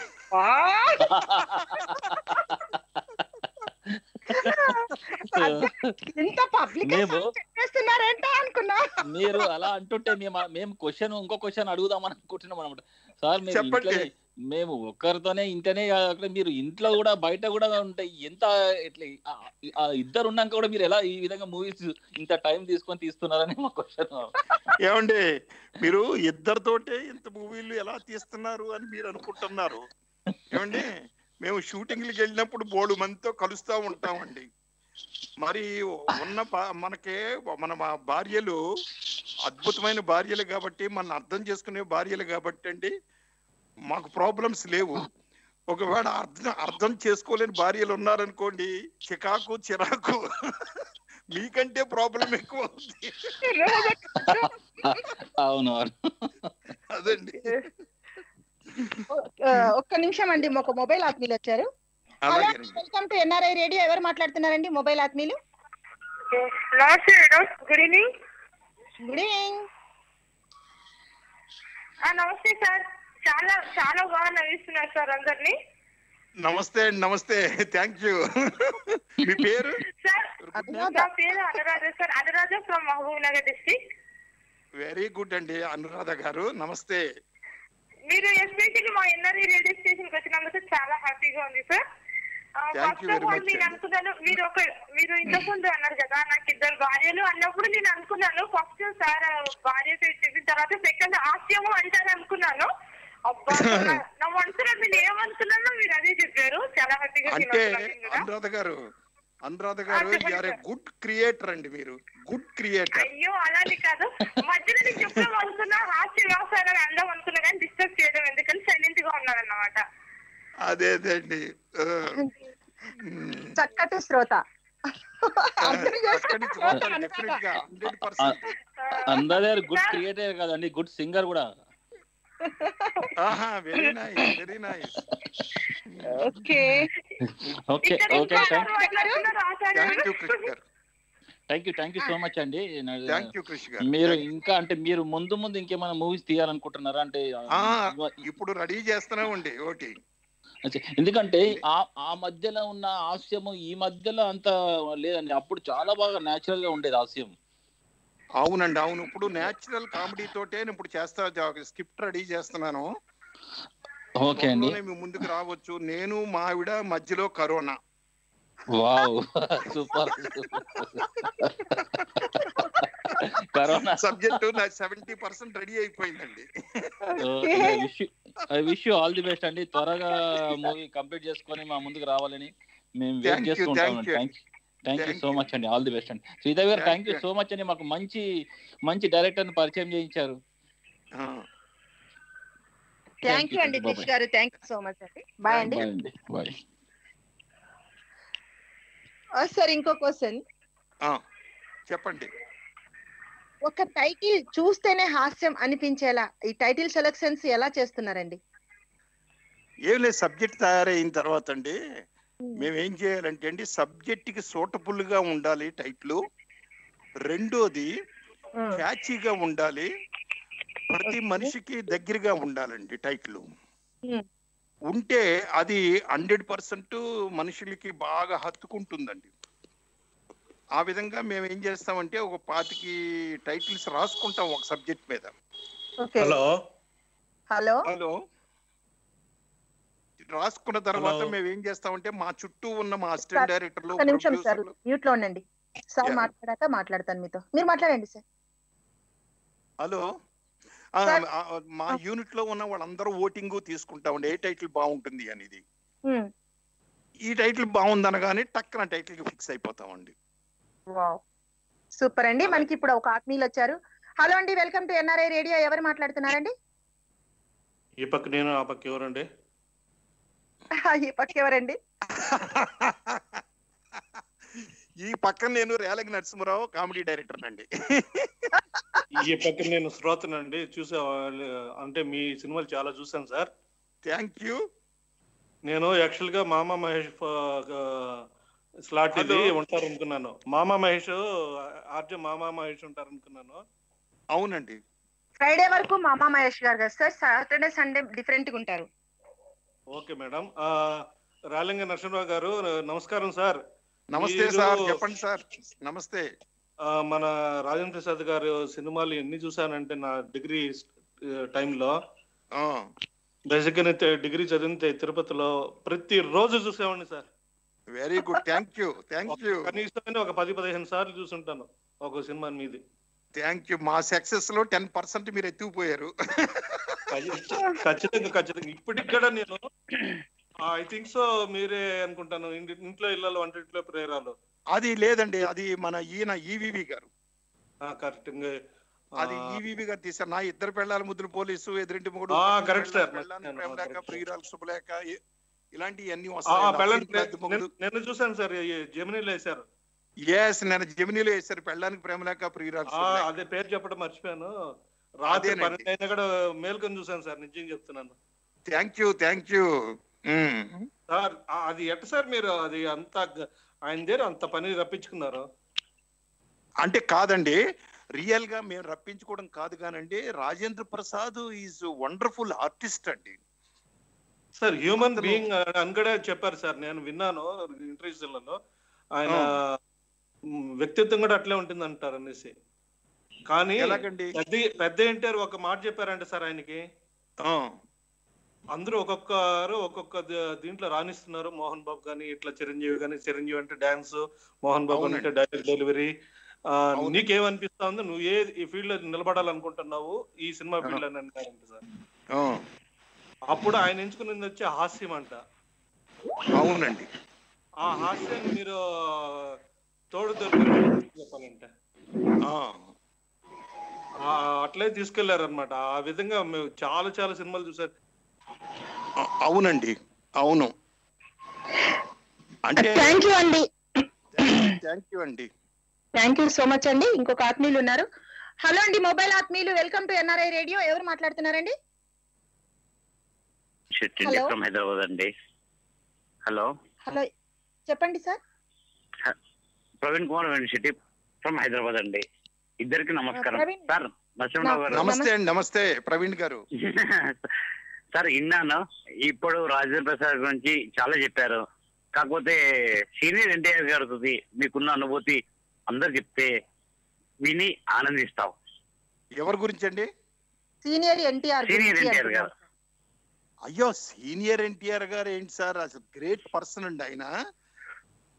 ఇంత పబ్లిక్ మేము చెప్పేస్తున్నారేంటో అనుకున్నా మీరు అలా అంటుంటే మేము మేము క్వశ్చన్ ఇంకో క్వశ్చన్ అడుగుదాం అనుకుంటున్నాం అనమాట సార్ మీరు చెప్పండి. ఇంట్లోనే మేము ఒక్కరితోనే ఇంటనే కాకుండా మీరు ఇంట్లో కూడా బయట కూడా ఉంటాయి ఎంత ఇట్లా ఆ- ఆ ఇద్దరు ఉన్నాక కూడా మీరు ఎలా ఈ విధంగా మూవీస్ ఇంత టైం తీసుకొని తీస్తున్నారని మా క్వశ్చన్ ఏమండి మీరు ఇద్దరితోటే ఇంత మూవీలు ఎలా తీస్తున్నారు అని మీరు అనుకుంటున్నారు ఏమండి మేము షూటింగ్లకి వెళ్ళినప్పుడు బోడు మందితో కలుస్తూ ఉంటామండి మరి ఉన్న భా- మనకే మన మా- భార్యలు అద్భుతమైన భార్యలు కాబట్టి మన అర్థం చేసుకునే భార్యలు కాబట్టి అండి మాకు ప్రాబ్లమ్స్ లేవు ఒకవేళ అర్థం అర్థం చేసుకోలేని భార్యలు ఉన్నారనుకోండి చికాకు చిరాకు మీకంటే ప్రాబ్లం ఎక్కువ అవుతుంది అవును అవును అదండి ఆ, ఒక్క నిమిషం అండి ఒక మొబైల్ ఆత్మీయులు వచ్చారు హలో అలాగేనండి వెల్కమ్ టు ఎన్ఆర్ఐ రేడియో ఎవరు మాట్లాడుతున్నారండి మొబైల్ ఆత్మీయులు నమస్తే madam good evening good evening నమస్తే సార్ చాలా చాలా బాగా నవ్విస్తున్నారు సార్ అందరినీ నమస్తే అండి నమస్తే థ్యాంక్ యూ మీ పేరు సార్ అనురాధ. నా పేరు Anuradha sir Anuradha from Mahabub Nagar district very good అండి అనురాధ గారు నమస్తే మీరు ఎస్పెషల్లీ మా ఎన్ఆర్ఈ రేడియో స్టేషన్ కి వచ్చినందుకు చాలా హ్యాపీగా ఉంది sir Thank first you of very all much నేను అండి. అనుకున్నాను మీరు ఒక మీరు ఇంతకుముందు అన్నారు కదా నాకు ఇద్దరు భార్యలు అన్నప్పుడు నేను అనుకున్నాను ఫస్ట్ సార్ భార్య పేరు చెప్పిన తర్వాత సెకండ్ హాస్యము అంటారు అనుకున్నాను అబ్బా నా- నా మనసులో నేను ఏమనుకున్నానో మీరు అదే చెప్పారు చాలా హ్యాపీగా ఫీల్ అంటే అవుతున్నాను నేను కూడా. అనురాధ గారు అనురాధ గారు చెప్పండి are a sir. Good creator అండి మీరు గుడ్ క్రియేటర్ అయ్యో అలానే కాదు మధ్యలో నేను చెప్తాం అనుకున్నా హాస్య వ్యవసాయాలు అందాం అనుకున్నా కానీ డిస్టర్బ్ చేయడం ఎందుకని సైలెంట్ గా ఉన్నాను అన్నమాట అదే అదే అండి ఆ, మ్, చక్కటి శ్రోత అర్థం చక్కని శ్రోత డెఫినెట్ గా హండ్రెడ్ పర్సెంట్ అందరూ గుడ్ క్రియేటర్ కాదండి గుడ్ సింగర్ కూడా ఆహా very nice very nice okay okay ఇక్కడ ఓకే ఇంకా థ్యాంక్ మాట్లాడుతున్నారు Acharya thank you garu. Krishi garu thank you thank you so much అండి థ్యాంక్ యూ కృషి గారు మీరు Thank you. ఇంకా అంటే మీరు ముందు ముందు ఇంకేమైనా మూవీస్ తీయాలనుకుంటున్నారా అంటే ఆ, ఇప్పుడు రెడీ చేస్తున్నామండి ఒకటి అచ్చా, ఎందుకంటే ఆ ఆ మధ్యలో ఉన్న హాస్యము ఈ మధ్యలో అంత లేదండి అప్పుడు చాలా బాగా నేచురల్ గా ఉండేది హాస్యం అవునండి అవును ఇప్పుడు నేచురల్ కామెడీ తోటే నేను ఇప్పుడు చేస్తా స్క్రిప్ట్ రెడీ చేస్తున్నాను ఓకే అండి త్వరలోనే మీ ముందుకు రావచ్చు నేను మా ఆవిడ మధ్యలో corona wow super corona subject నా సెవెంటీ పర్సెంట్ రెడీ అయిపోయిందండి I wish you all the best అండి త్వరగా మూవీ కంప్లీట్ చేసుకొని మా ముందుకు రావాలని మేము Thank వెయిట్ you, చేస్తూ thank ఉంటాం you. Thank thank you Thank so you. Much అండి ఆల్ ది బెస్ట్ అండి Sridevi garu Thank thank you you. So much అండి మాకు మంచి మంచి డైరెక్టర్ ని పరిచయం చేయించారు ఆ, థ్యాంక్ యూ అండి Bye-bye. Krish garu thank you so much అండి బాయ్ అండి బాయ్ అండి బాయ్ సార్ ఇంకో క్వశ్చన్ ఆ, చెప్పండి ఒక టైటిల్ చూస్తేనే హాస్యం అనిపించేలా ఈ టైటిల్ సెలక్షన్స్ ఎలా చేస్తున్నారండి ఏం లేదు సబ్జెక్ట్ తయారైన తర్వాత అండి మేము ఏం చేయాలంటే అండి సబ్జెక్ట్ కి సూటబుల్ గా ఉండాలి టైటిల్ రెండోది క్యాచీగా ఉండాలి ప్రతి మనిషికి దగ్గరగా ఉండాలండి టైటిల్ Hmm. ఉంటే అది హండ్రెడ్ పర్సెంట్ మనుషులకి బాగా హత్తుకుంటుందండి ఆ విధంగా మేము ఏం చేస్తామంటే ఒక పాతికి టైటిల్స్ రాసుకుంటాం ఒక సబ్జెక్ట్ మీద ఓకే హలో హలో హలో రాసుకున్న తర్వాత Hello. మేము ఏం చేస్తామంటే మా చుట్టూ ఉన్న మా అసిస్టెంట్ డైరెక్టర్లు ఒక నిమిషం సార్ ప్రొడ్యూసర్లు మ్యూట్ లో ఉండండి సార్ Yeah. మాట్లాడాక మాట్లాడతాను మీతో మీరు మాట్లాడండి సార్ హలో ఆ, సార్. ఆ, మా యూనిట్ లో ఉన్న వాళ్ళందరూ ఓటింగ్ తీసుకుంటామండి ఏ టైటిల్ బాగుంటుంది అనేది Hmm. ఈ టైటిల్ బాగుందనగానే టక్కన టైటిల్ కి ఫిక్స్ అయిపోతామండి వావ్ సూపర్ అండి మనకి ఇప్పుడు ఒక ఆత్మీయులు వచ్చారు హలో అండి వెల్కమ్ టు ఎన్ఆర్ఐ రేడియో ఎవరు మాట్లాడుతున్నారండి ఈ పక్క నేను ఆ పక్క ఎవరండి ఈ పక్క ఎవరండి ఈ పక్కన నేను రేలంగి నరసింహరావు కామెడీ డైరెక్టర్ అండి ఈ పక్క నేను శ్రోతనండి చూసే అంటే మీ సినిమాలు చాలా చూసాను సార్ థ్యాంక్ యూ నేను యాక్చువల్ గా మామ మహేష్ స్లాట్ ఇది Hello. ఉంటారు అనుకున్నాను మామ మహేష్ ఆర్జే మామ మహేష్ ఉంటారు అనుకున్నాను అవునండి ఫ్రైడే వరకు మామా మహేష్ గారు కదా సార్ సాటర్డే సండే డిఫరెంట్ గా ఉంటారు ఓకే మేడం ఆ, రాలింగ నరసింహరావు గారు నమస్కారం సార్ నమస్తే మీరు- సార్ చెప్పండి సార్ నమస్తే ఆ, మన రాజేంద్ర ప్రసాద్ గారు సినిమాలు ఎన్ని చూసానంటే నా డిగ్రీ టైంలో ఆ, బేసిక్గా నేను తి- డిగ్రీ చదివిన తి- తిరుపతిలో ప్రతి రోజు చూసేవాడిని sir very good thank you thank you కనీసం ఒక పది పదిహేను సార్లు చూసుంటాను ఒక సినిమా మీది థ్యాంక్ యూ మా సక్సెస్ లో టెన్ పర్సెంట్ మీరు ఎత్తుకుపోయారు ఖచ్చితంగా ఖచ్చితంగా ఇప్పటికి కూడా నేను ఐ థింక్ సో మీరే అనుకుంటాను ఇంటి- ఇంట్లో ఇళ్ళలో వంటింట్లో ప్రేరాలు అది లేదండి అది మన ఈయన ఈవీవి గారు కరెక్ట్ అది ఈవీవి గారు తీశారు నా ఇద్దరు పెళ్ళాల ముద్దులు పోలీసు ఎదురింటి మొగుడు ఆ, పక్కన correct పెళ్ళాం, sir. పెళ్ళానికి నేను, ప్రేమలేక correct. ప్రియురాలు శుభలేక ఇ- ఇలాంటివన్నీ ఆ, వస్తాయి పెళ్ళాం పెద్ద మొగుడు నిన్న చూశాను సార్ జమినీలో వేశారు ఎస్ నేను జమినీలో వేశారు పెళ్ళానికి ప్రేమలేక ప్రియురాలు ఆ, శుభలేఖ. అదే పేరు చెప్పడం మర్చిపోయాను రాత్రి అదేనండి. పన్నెండు అయినా కూడా మేల్కొని చూశాను సార్ నిజంగా చెప్తున్నాను thank you thank you sir ఆ, అది ఎట్ట సార్ మీరు అది అంత గ- ఆయన దగ్గర అంత పని రప్పించుకున్నారు అంటే కాదండి రియల్ గా మేము రప్పించుకోవడం కాదు కానండి Rajendra Prasad is wonderful artist అండి సార్ హ్యూమన్ అతను- బీయింగ్ అని కూడా చెప్పారు సార్ నేను విన్నాను ఇంటర్వ్యూలలో ఆయన మ్, వ్యక్తిత్వం కూడా అట్లే ఉంటుంది అంటారు అనేసి కానీ ఎలాగండి పెద్ద పెద్ద ఎన్టీఆర్ ఒక మాట చెప్పారంటే సార్ ఆయనకి ఆ, అందరూ ఒక్కొక్కరు ఒక్కొక్క ద- దీంట్లో రాణిస్తున్నారు మోహన్ బాబు కానీ ఇట్లా చిరంజీవి కానీ చిరంజీవి అంటే డాన్స్ మోహన్ బాబు అంటే డైరెక్ట్ డెలివరీ అవును. నీకేమనిపిస్తా ఉంది నువ్వు ఏ ఈ ఫీల్డ్ లో నిలబడాలనుకుంటున్నావు ఈ సినిమా ఫీల్డ్ అని అంటారంట సార్ ఆ, అప్పుడు ఆయన ఎంచుకున్నది వచ్చి హాస్యం అంట అవునండి ఆ హాస్యాన్ని మీరు తోడు దొరికి చెప్పాలంటే ఆ, ఆ, అట్లే తీసుకెళ్లారు అనమాట ఆ విధంగా మేము చాలా చాలా సినిమాలు చూసారు ఆ- అవునండి అవును అంటే థ్యాంక్ యూ అండి థ్యాంక్ యూ అండి థ్యాంక్ యూ సో మచ్ అండి ఇంకొక ఆత్మీయులు ఉన్నారు హలో అండి మొబైల్ ఆత్మీయులు వెల్కమ్ టు ఎన్ఆర్ఐ రేడియో ఎవరు మాట్లాడుతున్నారండి శెట్టి Hello. ఫ్రమ్ హైదరాబాద్ అండి హలో హలో చెప్పండి సార్ ప్రవీణ్ కుమార్ వెంకట శెట్టి ఫ్రమ్ హైదరాబాద్ అండి ఇద్దరికి నమస్కారం ప్రవీణ్. సార్ నరసింహరావు గారు నమస్తే అండి నమస్తే ప్రవీణ్ గారు సార్ విన్నాను ఇప్పుడు రాజేంద్ర ప్రసాద్ గురించి చాలా చెప్పారు కాకపోతే సీనియర్ ఎన్టీఆర్ గారి మీకున్న అనుభూతి అందరు చెప్తే విని ఆనందిస్తాం ఎవరి గురించి అండి సీనియర్ ఎన్టీఆర్ సీనియర్ ఎన్టీఆర్ గారు అయ్యో సీనియర్ ఎన్టీఆర్ గారు ఏంటి సార్ అసలు గ్రేట్ పర్సన్ అండి ఆయన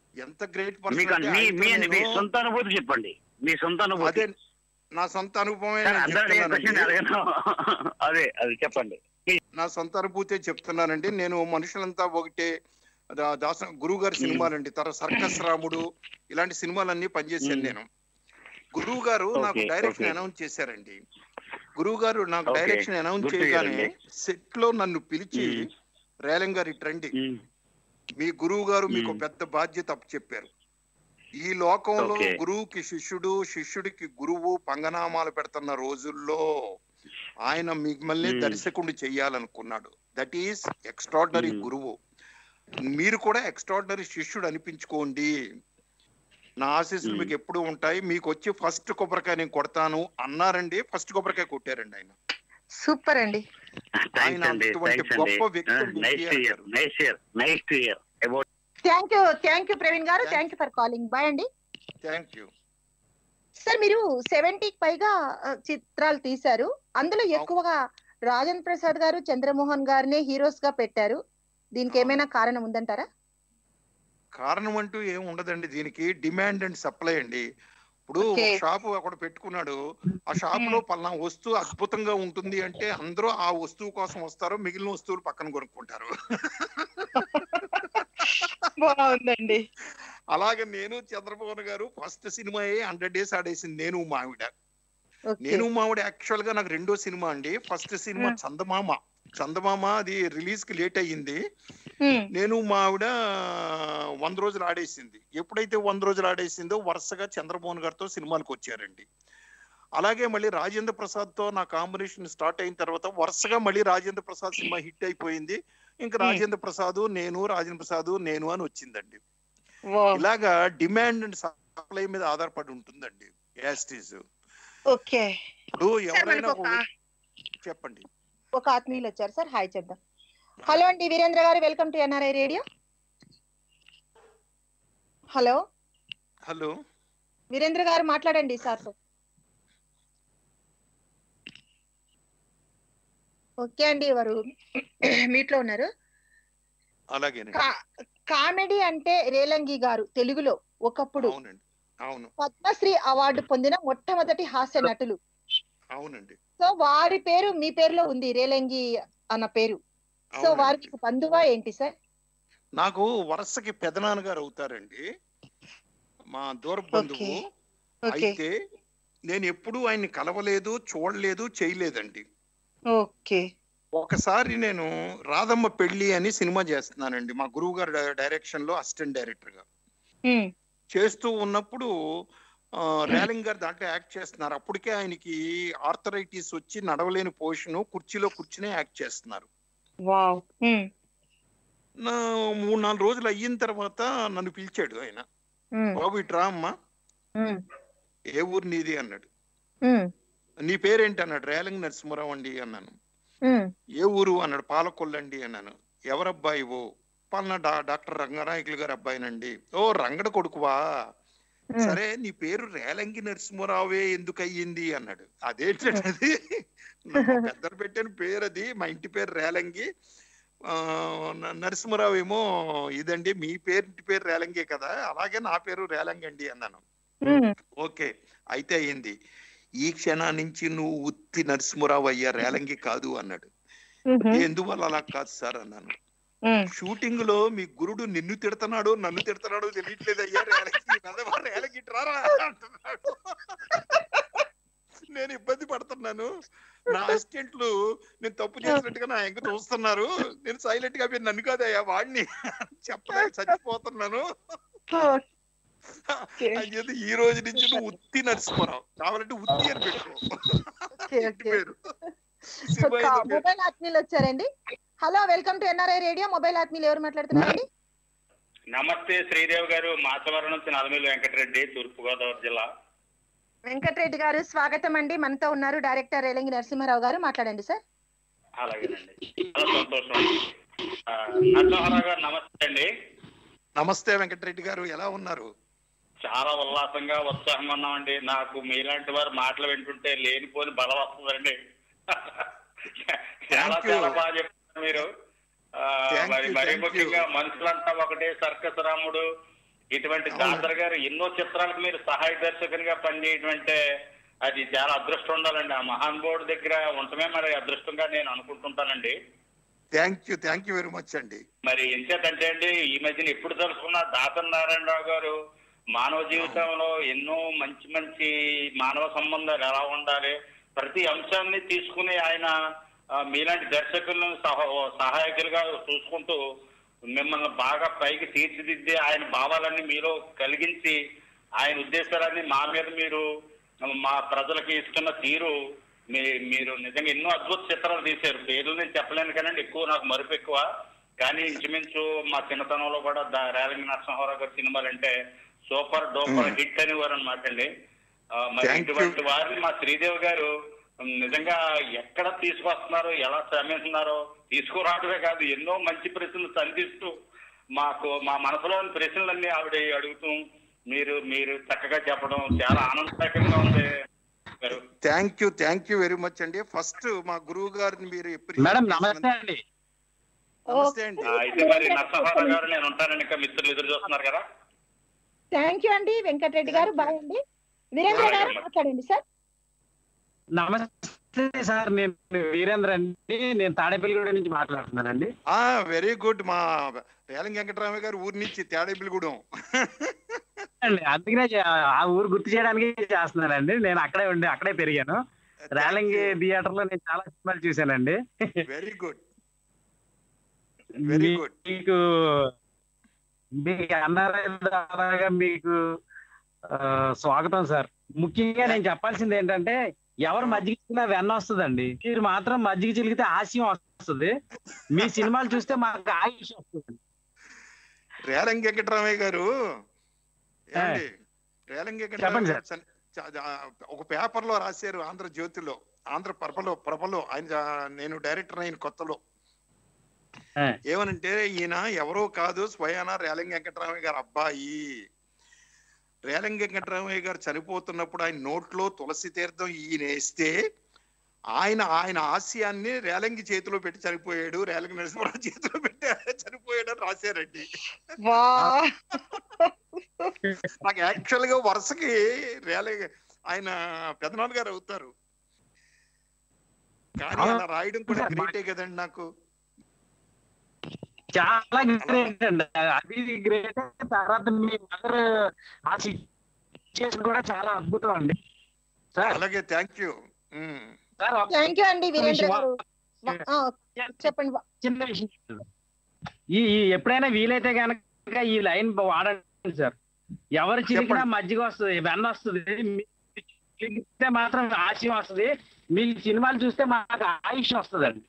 ఎంత గ్రేట్ మీకు పర్సన్ మీ మీ మీ సొంత అనుభూతి చెప్పండి మీ సొంత అనుభూతి అదే నా సొంత అనుభవమే సార్, నేను అందరూ నేను చెప్తున్నానండి. క్వశ్చన్ అడగను అదే అది చెప్పండి నా సొంత అనుభూతే చెప్తున్నానండి నేను మనుషులంతా ఒకటే దా- దాస గురువు గారి సినిమాలండి తర్వాత సర్కస్ రాముడు ఇలాంటి సినిమాలన్నీ పనిచేశాను నేను గురువు గారు నాకు Okay, డైరెక్షన్ okay. అనౌన్స్ చేశారండి గురువు గారు నాకు Okay, direction announce good to hear చేయగానే అండి. సెట్ లో నన్ను పిలిచి రేలం గారి ట్రండి మీ గురువు గారు మీకు పెద్ద బాధ్యత చెప్పారు ఈ లోకంలో Okay. గురువుకి శిష్యుడు శిష్యుడికి గురువు పంగనామాలు పెడుతున్న రోజుల్లో ఆయన మిమ్మల్ని Hmm. దర్శకుడు చెయ్యాలనుకున్నాడు దట్ ఈస్ ఎక్స్ట్రాడినరీ Hmm. గురువు మీరు కూడా ఎక్స్ట్రాడినరీ శిష్యుడు అనిపించుకోండి నా ఆశీస్సులు మీకు ఎప్పుడు ఉంటాయి మీకు వచ్చి ఫస్ట్ కొబ్బరికాయ నేను కొడతాను అన్నారండి ఫస్ట్ కొబ్బరికాయ కొట్టారండి ఆయన సూపర్ అండి థ్యాంక్స్ అండి అటువంటి థ్యాంక్స్ అండి గొప్ప వ్యక్తి అండి nice to hear nice hear nice to hear about thank you thank you Praveen garu thank you for calling bye అండి థ్యాంక్ యూ సార్ మీరు సెవెంటీకి పైగా ఆ, చిత్రాలు తీశారు అందులో ఎక్కువగా రాజేంద్ర ప్రసాద్ గారు చంద్రమోహన్ గారిని హీరోస్ గా పెట్టారు దీనికి ఏమైనా కారణం ఉందంటారా కారణం అంటూ ఏం ఉండదండి దీనికి డిమాండ్ అండ్ సప్లై అండి ఇప్పుడు ఒక Okay. షాపు అక్కడ పెట్టుకున్నాడు ఆ షాప్ లో పలానా వస్తువు అద్భుతంగా ఉంటుంది అంటే అందరూ ఆ వస్తువు కోసం వస్తారు మిగిలిన వస్తువులు పక్కన కొనుక్కుంటారు బాగుందండి అలాగే నేను Chandrababu garu first cinema hundred days ఆడేసింది నేను మావిడ నేను మావిడ యాక్చువల్ గా నాకు రెండో సినిమా అండి ఫస్ట్ సినిమా చందమామ చందమామ అది రిలీజ్ కి లేట్ అయ్యింది నేను మా ఆవిడ వంద రోజులు ఆడేసింది ఎప్పుడైతే వంద రోజులు ఆడేసిందో వరుసగా చంద్రమోహన్ గారితో సినిమాలకు వచ్చారండి అలాగే మళ్ళీ రాజేంద్ర ప్రసాద్ తో నా కాంబినేషన్ స్టార్ట్ అయిన తర్వాత వరుసగా మళ్ళీ రాజేంద్ర ప్రసాద్ సినిమా హిట్ అయిపోయింది ఇంకా రాజేంద్ర ప్రసాద్ నేను రాజేంద్ర ప్రసాద్ నేను అని వచ్చిందండి ఇలాగా డిమాండ్ అండ్ సప్లై మీద ఆధారపడి ఉంటుందండి యాస్టీస్ ఓకే ఇప్పుడు సార్ ఎవరైనా మనకు ఒక ఒక- చెప్పండి ఒక ఆత్మీయులు వచ్చారు సార్ హాయ్ చెప్దాం హలో అండి Virendra garu welcome to NRI radio hello hello Virendra garu మాట్లాడండి సార్ ఓకే అండి వారు మీట్లో ఉన్నారు అలాగేనండి కా- కామెడీ అంటే రేలంగి గారు తెలుగులో ఒకప్పుడు అవునండి అవును పద్మశ్రీ అవార్డు పొందిన మొట్టమొదటి హాస్య నటులు అవునండి సో వారి పేరు మీ పేరులో ఉంది రేలంగి అన్న పేరు సో అవునండి. వారికి బంధువా ఏంటి సార్ నాకు వరుసకి పెదనాన్నగారు అవుతారండి మా దూర బంధువు ఓకే అయితే నేను ఎప్పుడూ ఆయన్ని కలవలేదు చూడలేదు చేయలేదండి ఓకే ఒకసారి నేను రాధమ్మ పెళ్లి అని సినిమా చేస్తున్నానండి మా గురువు గారు డైరెక్షన్ లో అసిస్టెంట్ డైరెక్టర్ గా చేస్తూ ఉన్నప్పుడు ఆ, రేలింగ్ గారు దాంట్లో యాక్ట్ చేస్తున్నారు అప్పటికే ఆయనకి ఆర్థరైటిస్ వచ్చి నడవలేని పొజిషన్ కుర్చీలో కూర్చునే యాక్ట్ చేస్తున్నారు వావ్ నా మూడు నాలుగు రోజులు అయిన తర్వాత నన్ను పిలిచాడు ఆయన బాబు ఇట్రా అమ్మా ఏ ఊరు నీది అన్నాడు నీ పేరేంటి అన్నాడు రేలంగి నరసింహరావు అండి అన్నాను ఏ ఊరు అన్నాడు పాలకొల్లండి అన్నాను ఎవరబ్బాయి ఓ పలానా డా డాక్టర్ రంగనాయకులు గారు అబ్బాయినండి ఓ రంగడ కొడుకువా సరే నీ పేరు రేలంగి నరసింహరావే ఎందుకు అయ్యింది అన్నాడు అదేంటంటే అది మా పెద్దలు పెట్టిన పేరు అది మా ఇంటి పేరు రేలంగి ఆ, న- నరసింహరావు ఏమో ఇదండి మీ పేరు ఇంటి పేరు రేలంగే కదా అలాగే నా పేరు రేలంగి అండి అన్నాను ఓకే అయితే అయ్యింది ఈ క్షణా నుంచి నువ్వు ఉత్తి నరసింహరావు అయ్యా రేలంగి కాదు అన్నాడు ఎందువల్ల అలా కాదు సార్ అన్నాను షూటింగ్ లో మీ గురుడు నిన్ను తిడుతున్నాడు నన్ను తిడుతున్నాడు తెలియట్లేదు అయ్యా రేలంగి వెధవ రేలంగి ఇటు రారా అంటున్నాడు నేను ఇబ్బంది పడుతున్నాను నా అసిస్టెంట్లు నేను తప్పు చేసినట్టుగా నా ఎంక చూస్తున్నారు నేను సైలెంట్ గా మీరు నన్ను కాదయ్యా వాడిని చెప్పలేక చచ్చిపోతున్నాను అని చెప్పి ఈ రోజు నుంచి నువ్వు ఉత్తి నరసింహారావు కావాలంటే ఉత్తి అని పెట్టుకో ఇంటి పేరు సినిమా ఒక ఏదో పేరు. మొబైల్ ఆత్మీయులు వచ్చారండి hello welcome to NRI radio mobile ఆత్మీయులు ఎవరు మాట్లాడుతున్నారండి నమస్తే శ్రీదేవి గారు మాచవరం నుంచి నలమిల్లి వెంకటరెడ్డి తూర్పుగోదావరి జిల్లా వెంకటరెడ్డి గారు స్వాగతం అండి మనతో ఉన్నారు డైరెక్టర్ రేలంగి నరసింహారావు గారు మాట్లాడండి సార్ అలాగేనండి చాలా సంతోషం ఆ, నరసింహారావు గారు నమస్తే అండి నమస్తే వెంకటరెడ్డి గారు ఎలా ఉన్నారు చాలా ఉల్లాసంగా ఉత్సాహంగా ఉన్నామండి నాకు మీలాంటి వారు మాటలు వింటుంటే లేనిపోని బలం వస్తుందండి చాలా Thank you. చాలా బాగా చెప్తున్నారు మీరు ఆ, Thank మరి you, మరీ thank you. ముఖ్యంగా మనుషులంతా ఒకటే సర్కస్ రాముడు ఇటువంటి దాసర్ గారు ఎన్నో చిత్రాలకు మీరు సహాయ దర్శకునిగా పనిచేయడం అంటే అది చాలా అదృష్టం ఉండాలండి ఆ మహానుభావుడి దగ్గర ఉండటమే మరి అదృష్టంగా నేను అనుకుంటుంటానండి thank you thank you very much అండి మరి ఎంచేతంటే అండి ఈ మధ్యన ఎప్పుడు తలుచుకున్న దాసరి నారాయణరావు గారు మానవ జీవితంలో ఎన్నో మంచి మంచి మానవ సంబంధాలు ఎలా ఉండాలి ప్రతి అంశాన్ని తీసుకుని ఆయన ఆ, మీలాంటి దర్శకులను సహ సహాయకులుగా చూసుకుంటూ మిమ్మల్ని బాగా పైకి తీర్చిదిద్ది ఆయన భావాలన్నీ మీలో కలిగించి ఆయన ఉద్దేశాలన్నీ మా మీద మీరు మా ప్రజలకి ఇస్తున్న తీరు మీ మీరు నిజంగా ఎన్నో అద్భుత చిత్రాలు తీశారు పేర్లు నేను చెప్పలేను కానీ ఎక్కువ నాకు మరుపు ఎక్కువ కానీ ఇంచుమించు మా చిన్నతనంలో కూడా దా- రేలంగి నరసింహారావు గారి సినిమాలు అంటే సూపర్ డూపర్ హిట్ అనేవారు అనమాట అండి ఆ, మరి Thank you. ఇటువంటి వారిని మా శ్రీదేవి గారు ఉమ్, నిజంగా ఎక్కడ తీసుకొస్తున్నారో ఎలా శ్రమిస్తున్నారో తీసుకురావడమే కాదు ఎన్నో మంచి ప్రశ్నలు సంధిస్తూ మాకు మా మనసులోని ప్రశ్నలన్నీ ఆవిడ అడుగుతూ మీరు మీరు చక్కగా చెప్పడం చాలా ఆనందదాయకంగా ఉంది garu thank you thank you very much అండి ఫస్ట్ మా గురువు గారిని మీరు appreciate మేడం చేసినందుకు- నమస్తే అండి నమస్తే అండి ఆ, అయితే మరి నరసింహారావు గారు నేను ఉంటానని ఇంకా మిత్రులు ఎదురు చూస్తున్నారు కదా థ్యాంక్ యూ అండి వెంకటరెడ్డి గారు బాయ్ అండి వీరేంద్ర గారు మాట్లాడండి సార్ నమస్తే సార్ నేను వీరేంద్ర అండి నేను తాడేపల్లిగూడ నుంచి మాట్లాడుతున్నానండి ఆ వెరీ గుడ్ మా రేలంగి వెంకటరామయ్య గారు ఊరి నుంచి తేడేబిలిగూడెం అండి అందుకనే చే- ఆ ఊరు గుర్తు చేయడానికి చేస్తున్నానండి నేను అక్కడే ఉండి అక్కడే పెరిగాను రేలంగి థియేటర్ లో నేను చాలా సినిమాలు చూశానండి వెరీ గుడ్ వెరీ గుడ్ మీకు మీకు అన్నారా మీకు ఆ, స్వాగతం సార్ ముఖ్యంగా నేను చెప్పాల్సింది ఏంటంటే ఎవరు మజ్జిగ చిలికినా వెన్న వస్తుందండి మీరు మాత్రం మజ్జిగ చిలికితే ఆశయం వస్తుంది మీ సినిమాలు చూస్తే మాకు ఆయుష్ వస్తుంది రేలంగి వెంకటరామయ్య గారు ఏమండి రేలంగి చెప్పండి వెంకటరామయ్య సార్. గారు చన్- చ- చ- ఒక పేపర్ లో రాశారు ఆంధ్ర జ్యోతిలో ఆంధ్ర పరపలో ప్రభలో ఆయన జా- నేను డైరెక్టర్ అయిన కొత్తలో ఏమనంటే ఈయన ఎవరో కాదు స్వయాన రేలంగి వెంకటరామయ్య గారు అబ్బాయి రేలంగి వెంకటరామయ్య గారు చనిపోతున్నప్పుడు ఆయన నోట్లో తులసి తీర్థం ఈయన వేస్తే ఆయన ఆయన ఆశయాన్ని రేలంగి చేతిలో పెట్టి చనిపోయాడు రేలంగి నరసింహరావు చేతిలో పెట్టి చనిపోయాడు అని రాశారండి నాకు యాక్చువల్ గా వరుసకి రేలంగి ఆయన పెదనాన్న గారు అవుతారు కానీ అలా రాయడం కూడా గ్రేటే కదండి నాకు చాలా గ్రేట్ అండి అది గ్రేట్ తర్వాత మీ మదర్ ఆ సిచ్యుయేషన్ కూడా చాలా అద్భుతం అండి సార్ అలాగే థ్యాంక్ యూ సార్ ఒక థ్యాంక్ యూ అండి వీరేంద్ర విషయం- గారు ఆ, చెప్పండి చిన్న విషయం ఈ ఈ ఎప్పుడైనా వీలైతే కనుక ఈ లైన్ వాడండి సార్ ఎవరు చిలికినా మజ్జిగ వస్తుంది వెన్న వస్తుంది మీరు చిలికితే మాత్రం ఆశయం వస్తుంది మీ సినిమాలు చూస్తే మాకు ఆయుష్ వస్తుందండి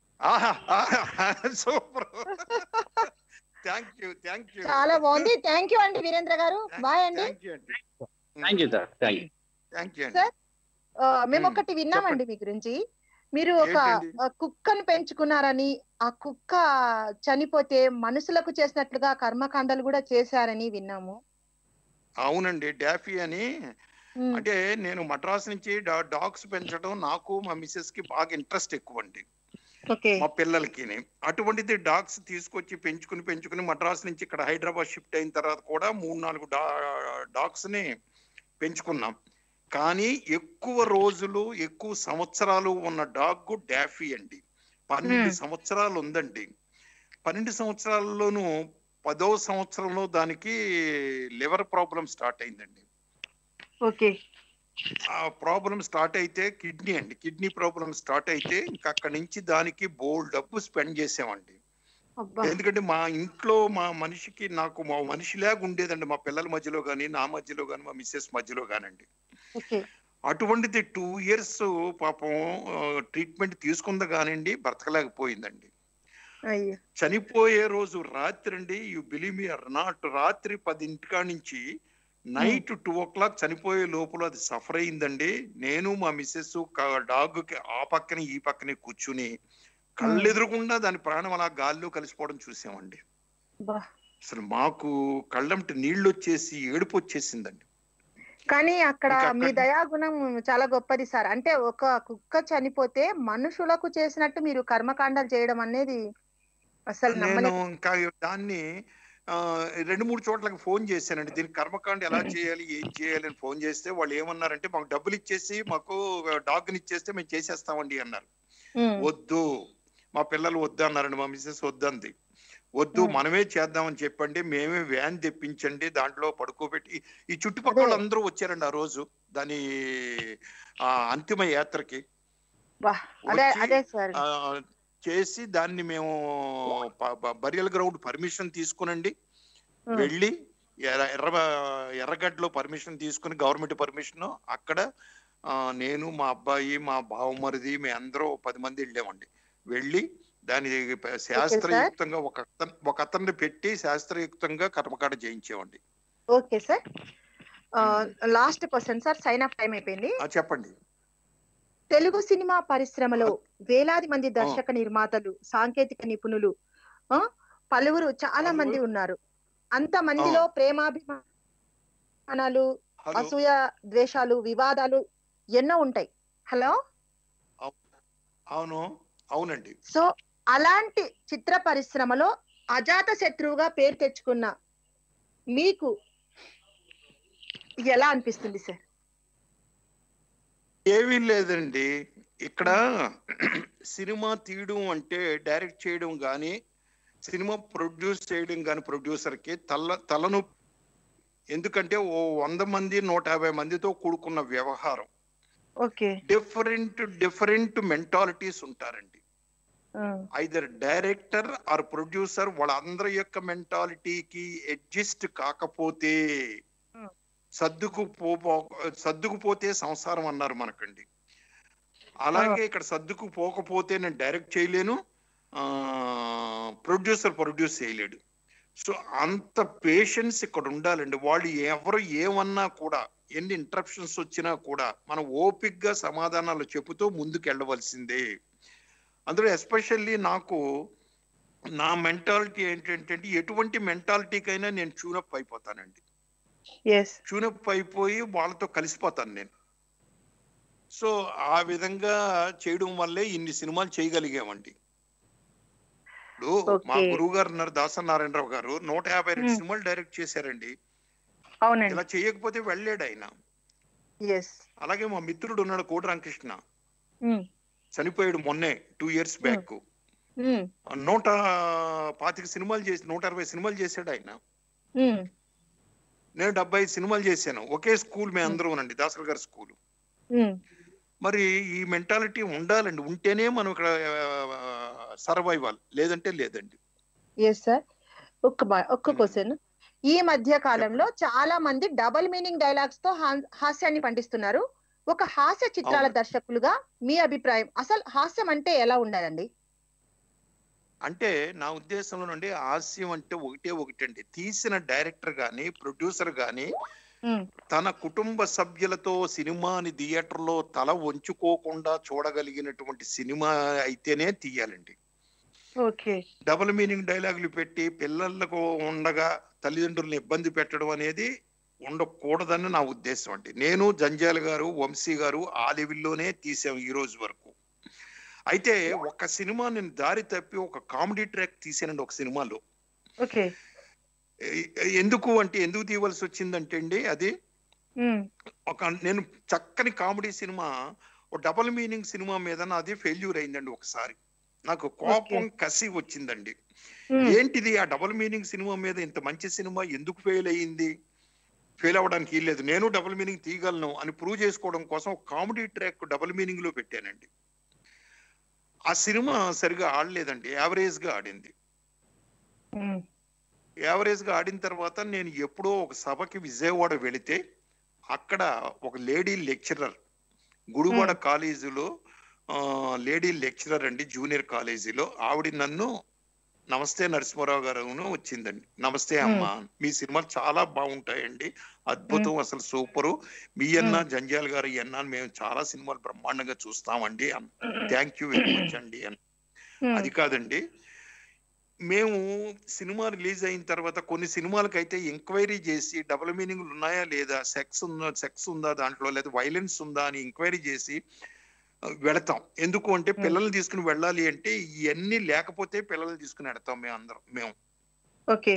super thank you thank you చాలా బాగుంది థ్యాంక్ యూ అండి వీరేంద్ర గారు బాయ్ అండి థ్యాంక్ యూ అండి thank you sir thank you thank you sir ఆ, మేము ఒకటి విన్నామండి మీ గురించి మీరు ఒక ఏంటండి? ఆ, కుక్కను పెంచుకున్నారని ఆ కుక్క చనిపోతే మనుషులకు చేసినట్లుగా కర్మకాండలు కూడా చేశారని విన్నాము అవునండి డాఫీ అని ఉమ్, అంటే నేను మద్రాస్ నుంచి డాగ్స్ పెంచడం నాకు మా మిస్సెస్ కి బాగా ఇంట్రెస్ట్ ఎక్కువ అండి ఓకే మా పిల్లలకి అటువంటిది డాగ్స్ తీసుకొచ్చి పెంచుకుని పెంచుకుని మద్రాస్ నుంచి ఇక్కడ హైదరాబాద్ షిఫ్ట్ అయిన తర్వాత కూడా మూడు నాలుగు డాగ్స్ ని పెంచుకున్నాం కానీ ఎక్కువ రోజులు ఎక్కువ సంవత్సరాలు ఉన్న డాగ్ డాఫీ అండి పన్నెండు Hmm. సంవత్సరాలు ఉందండి పన్నెండు సంవత్సరాల్లోనూ పదో సంవత్సరంలో దానికి లివర్ ప్రాబ్లం స్టార్ట్ అయిందండి ఓకే ఆ ప్రాబ్లం స్టార్ట్ అయితే కిడ్నీ అండి కిడ్నీ ప్రాబ్లం స్టార్ట్ అయితే ఇంకా అక్కడి నుంచి దానికి బోల్ డబ్బు స్పెండ్ చేసామండి అబ్బా ఎందుకంటే మా ఇంట్లో మా మనిషికి నాకు మా మనిషిలాగా ఉండేదండి మా పిల్లల మధ్యలో కానీ నా మధ్యలో కానీ మా మిస్సెస్ మధ్యలో కానండి ఓకే అటువంటిది టూ ఇయర్స్ పాపం ట్రీట్మెంట్ తీసుకుంది కానివ్వండి బ్రతకలేకపోయిందండి అయ్యో చనిపోయే రోజు రాత్రి అండి you believe me or not రాత్రి పదింటికా నుంచి నైట్ టూ ఓ క్లాక్ చనిపోయే లోపల అది సఫర్ అయిందండి నేను మా మిస్సెస్ డాగ్ కి ఆ పక్కనే ఈ పక్కనే కూర్చుని కళ్ళెదురకుండా దాని ప్రాణం అలా గాల్లో కలిసిపోవడం చూసామండి బా. అసలు మాకు కళ్ళంటి నీళ్లు వచ్చేసి ఏడుపు వచ్చేసిందండి కానీ అక్కడ ఇంకా మీ అక్కడ- దయాగుణం చాలా గొప్పది సార్ అంటే ఒక కుక్క చనిపోతే మనుషులకు చేసినట్టు మీరు కర్మకాండాలు చేయడం అనేది అసలు నేను నమ్మలేదు ఇంకా దాన్ని ఆ, రెండు మూడు చోట్లకి ఫోన్ చేశానండి దీనికి కర్మకాండ ఎలా చేయాలి ఏం చేయాలి అని ఫోన్ చేస్తే వాళ్ళు ఏమన్నారంటే మాకు డబ్బులు ఇచ్చేసి మాకు డాగ్ని ఇచ్చేస్తే మేము చేసేస్తామండి అన్నారు వద్దు మా పిల్లలు వద్దు అన్నారండి మా మిస్సెస్ వద్దంది వద్దు మనమే చేద్దామని చెప్పండి మేమే వ్యాన్ తెప్పించండి దాంట్లో పడుకోబెట్టి ఈ చుట్టుపక్కల వాళ్ళు అందరూ వచ్చారండి ఆ రోజు దాని ఆ అంతిమ యాత్రకి వా, అదే వచ్చి, అదే సార్ ఆ, చేసి దాన్ని మేము బరియల్ గ్రౌండ్ పర్మిషన్ తీసుకునండి వెళ్ళి ఎర్ర ఎర్ర ఎర్రగడ్డలో పర్మిషన్ తీసుకుని గవర్నమెంట్ పర్మిషన్ అక్కడ ఆ, నేను మా అబ్బాయి మా బావమరిది మేము అందరూ పది మంది వెళ్ళామండి వెళ్ళి దాని ప- శాస్త్రయుక్తంగా ఒక అతను ఒక అతన్ని పెట్టి శాస్త్రయుక్తంగా కర్మకాండ చేయించామండి okay sir last question sir sign up time అయిపోయింది ఆ, చెప్పండి తెలుగు సినిమా పరిశ్రమలో వేలాది మంది దర్శక నిర్మాతలు సాంకేతిక నిపుణులు ఆ, పలువురు చాలా మంది ఉన్నారు అంత మందిలో ప్రేమాభిమానాలు అసూయ ద్వేషాలు వివాదాలు ఎన్నో ఉంటాయి హలో అవును అవునండి సో అలాంటి చిత్ర పరిశ్రమలో అజాత శత్రువుగా పేరు తెచ్చుకున్న మీకు ఎలా అనిపిస్తుంది సార్ ఏమీ లేదండి ఇక్కడ సినిమా తీయడం అంటే డైరెక్ట్ చేయడం కానీ సినిమా ప్రొడ్యూస్ చేయడం కానీ ప్రొడ్యూసర్కి తల తలను ఎందుకంటే ఓ వంద మంది నూట యాభై మందితో కూడుకున్న వ్యవహారం ఓకే డిఫరెంట్ డిఫరెంట్ మెంటాలిటీస్ ఉంటారండి ఐదర్ డైరెక్టర్ ఆర్ ప్రొడ్యూసర్ వాళ్ళందరి యొక్క మెంటాలిటీకి అడ్జస్ట్ కాకపోతే సర్దుకుపో సర్దుకుపోతే సంసారం అన్నారు మనకండి అలాగే ఇక్కడ సర్దుకుపోకపోతే నేను డైరెక్ట్ చేయలేను ప్రొడ్యూసర్ ప్రొడ్యూస్ చేయలేడు సో అంత పేషెన్స్ ఇక్కడ ఉండాలండి వాళ్ళు ఎవరు ఏమన్నా కూడా ఎన్ని ఇంటరప్షన్స్ వచ్చినా కూడా మనం ఓపిక్ గా సమాధానాలు చెబుతూ ముందుకు వెళ్ళవలసిందే అందులో ఎస్పెషల్లీ నాకు నా మెంటాలిటీ ఏంటంటే ఎటువంటి మెంటాలిటీకైనా నేను ట్యూనప్ అయిపోతానండి ఎస్ ట్యూనప్ అయిపోయి వాళ్ళతో కలిసిపోతాను నేను సో ఆ విధంగా చేయడం వల్లే ఇన్ని సినిమాలు చేయగలిగామండి ఇప్పుడు మా Okay. గురువు గారు ఉన్నారు దాసనారాయణరావు గారు నూట యాభై రెండు Hmm. సినిమాలు డైరెక్ట్ చేశారండి అవునండి ఇలా చేయకపోతే వెళ్ళాడు ఆయన ఎస్ అలాగే మా మిత్రుడు ఉన్నాడు కోటి రామకృష్ణ చనిపోయాడు మొన్నే టూ ఇయర్స్ బ్యాక్ నూట పాతిక సినిమాలు చేసి నూట అరవై సినిమాలు చేశాడు ఆయన నేను డెబ్బై ఐదు సినిమాలు చేశాను ఒకే స్కూల్ మేము అందరూ ఉండండి దాసరి గారి స్కూల్ మరి ఈ మెంటాలిటీ ఉండాలండి ఉంటేనే మనం ఇక్కడ సర్వైవల్ లేదంటే లేదండి ఎస్ సార్ ఒక్క బా- ఒక్క క్వశ్చన్ ఈ మధ్య కాలంలో చాలా మంది డబుల్ మీనింగ్ డైలాగ్స్ తో హా- హాస్యాన్ని పండిస్తున్నారు ఒక హాస్య చిత్రాల అవును. దర్శకులుగా మీ అభిప్రాయం అసలు హాస్యం అంటే ఎలా ఉండాలండి అంటే నా ఉద్దేశంలో నుండి హాస్యం అంటే ఒకటే ఒకటండి తీసిన డైరెక్టర్ గాని ప్రొడ్యూసర్ గాని తన కుటుంబ సభ్యులతో సినిమాని థియేటర్లో తల వంచుకోకుండా చూడగలిగినటువంటి సినిమా అయితేనే తీయాలండి ఓకే డబుల్ మీనింగ్ డైలాగులు పెట్టి పిల్లలకు ఉండగా తల్లిదండ్రులను ఇబ్బంది పెట్టడం అనేది ఉండకూడదని నా ఉద్దేశం అండి నేను జంజాల్ గారు వంశీ గారు ఆ లెవెల్లోనే తీసాం ఈ రోజు వరకు అయితే ఒక సినిమా నేను దారి తప్పి ఒక కామెడీ ట్రాక్ తీసానండి ఒక సినిమాలో ఓకే ఎ- ఎందుకు అంటే ఎందుకు తీయవలసి వచ్చిందంటే అండి అది ఒక నేను చక్కని కామెడీ సినిమా ఒక డబుల్ మీనింగ్ సినిమా మీద నాది ఫెయిల్యూర్ అయిందండి ఒకసారి నాకు కోపం కసి వచ్చిందండి ఏంటిది ఆ డబుల్ మీనింగ్ సినిమా మీద ఇంత మంచి సినిమా ఎందుకు ఫెయిల్ అయ్యింది ఫెయిల్ అవ్వడానికి లేదు నేను డబుల్ మీనింగ్ తీయగలను అని ప్రూవ్ చేసుకోవడం కోసం ఒక కామెడీ ట్రాక్ డబుల్ మీనింగ్ లో పెట్టానండి ఆ సినిమా సరిగా ఆడలేదండి యావరేజ్ గా ఆడింది యావరేజ్ గా ఆడిన తర్వాత నేను ఎప్పుడో ఒక సభకి విజయవాడ వెళితే అక్కడ ఒక లేడీ లెక్చరర్ గుడివాడ కాలేజీలో లేడీ లెక్చరర్ అండి జూనియర్ కాలేజీలో ఆవిడ నన్ను నమస్తే నరసింహారావు గారు వచ్చిందండి నమస్తే అమ్మా మీ సినిమాలు చాలా బాగుంటాయండి అద్భుతం అసలు సూపరు మీ అన్న జంజాల్ గారు ఈ అన్న మేము చాలా సినిమాలు బ్రహ్మాండంగా చూస్తామండి థ్యాంక్ యూ వెరీ మచ్ అండి అని అది కాదండి మేము సినిమా రిలీజ్ అయిన తర్వాత కొన్ని సినిమాలకైతే ఎంక్వైరీ చేసి డబుల్ మీనింగ్లు ఉన్నాయా లేదా సెక్స్ ఉందా సెక్స్ ఉందా దాంట్లో లేదా వైలెన్స్ ఉందా అని ఎంక్వైరీ చేసి ఆ, వెళతాం ఎందుకు అంటే పిల్లల్ని తీసుకుని వెళ్ళాలి అంటే ఇవన్నీ లేకపోతే పిల్లల్ని తీసుకుని వెడతాం మేము అందరం మేము ఓకే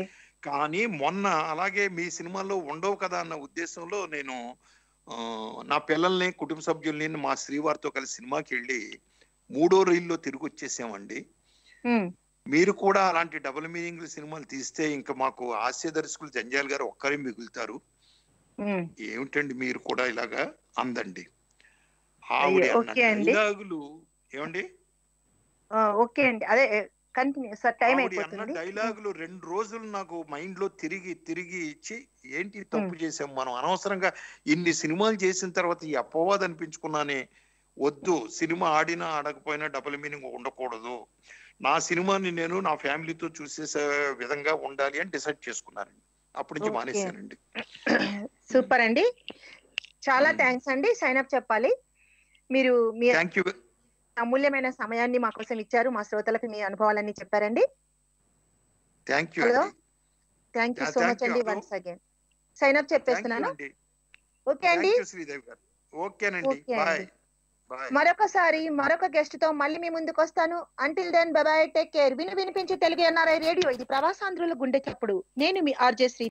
కానీ మొన్న అలాగే మీ సినిమాలో ఉండవు కదా అన్న ఉద్దేశంలో నేను ఆ, నా పిల్లల్ని కుటుంబ సభ్యుల్ని మా శ్రీవారితో కలిసి సినిమాకి వెళ్ళి మూడో రీల్లో తిరిగి వచ్చేసామండి ఉమ్, మీరు కూడా అలాంటి డబుల్ మీనింగ్ సినిమాలు తీస్తే ఇంకా మాకు హాస్య దర్శకులు జంజాల్ గారు ఒక్కరే మిగులుతారు ఉమ్. ఏమిటండి మీరు కూడా ఇలాగా అందండి అయ్యో, ఆవిడ అన్న ఓకే అండి. డైలాగులు ఏమండి ఆ, ఓకే అండి అదే కంటిన్యూ సార్ టైం ఆవిడ అన్న అయిపోతుంది డైలాగులు రెండు రోజులు నాకు మైండ్ లో తిరిగి తిరిగి ఇచ్చి ఏంటి తప్పు చేసాం మనం అనవసరంగా ఇన్ని సినిమాలు చేసిన తర్వాత ఈ అపవాదం అనిపించుకున్నానే వద్దు సినిమా ఆడినా ఆడకపోయినా డబుల్ మీనింగ్ ఉండకూడదు నా సినిమాని నేను నా ఫ్యామిలీతో చూసేసే విధంగా ఉండాలి అని డిసైడ్ చేసుకున్నానండి అప్పటి నుంచి ఓకే. మానేశానండి సూపర్ అండి చాలా థ్యాంక్స్ అండి సైన్ అప్ చెప్పాలి మీరు మీ థ్యాంక్ యూ అమూల్యమైన సమయాన్ని మా కోసం ఇచ్చారు మా శ్రోతలకు మీ అనుభవాలన్నీ చెప్పారండి థ్యాంక్ యూ హలో అండి thank you Yeah, so thank much you. అండి Hello. Once again sign up thank you చెప్పేస్తున్నాను అండి ఓకే అండి థ్యాంక్ యూ శ్రీదేవి గారు ఓకేనండి ఓకే బాయ్ అండి. బాయ్ మరొకసారి మరొక గెస్ట్ తో మళ్ళీ మీ ముందుకు వస్తాను until then bye take care విని వినిపించి తెలుగు ఎన్ఆర్ఐ రేడియో ఇది ప్రవాసాంధ్రుల గుండె చప్పుడు నేను మీ ఆర్జే శ్రీ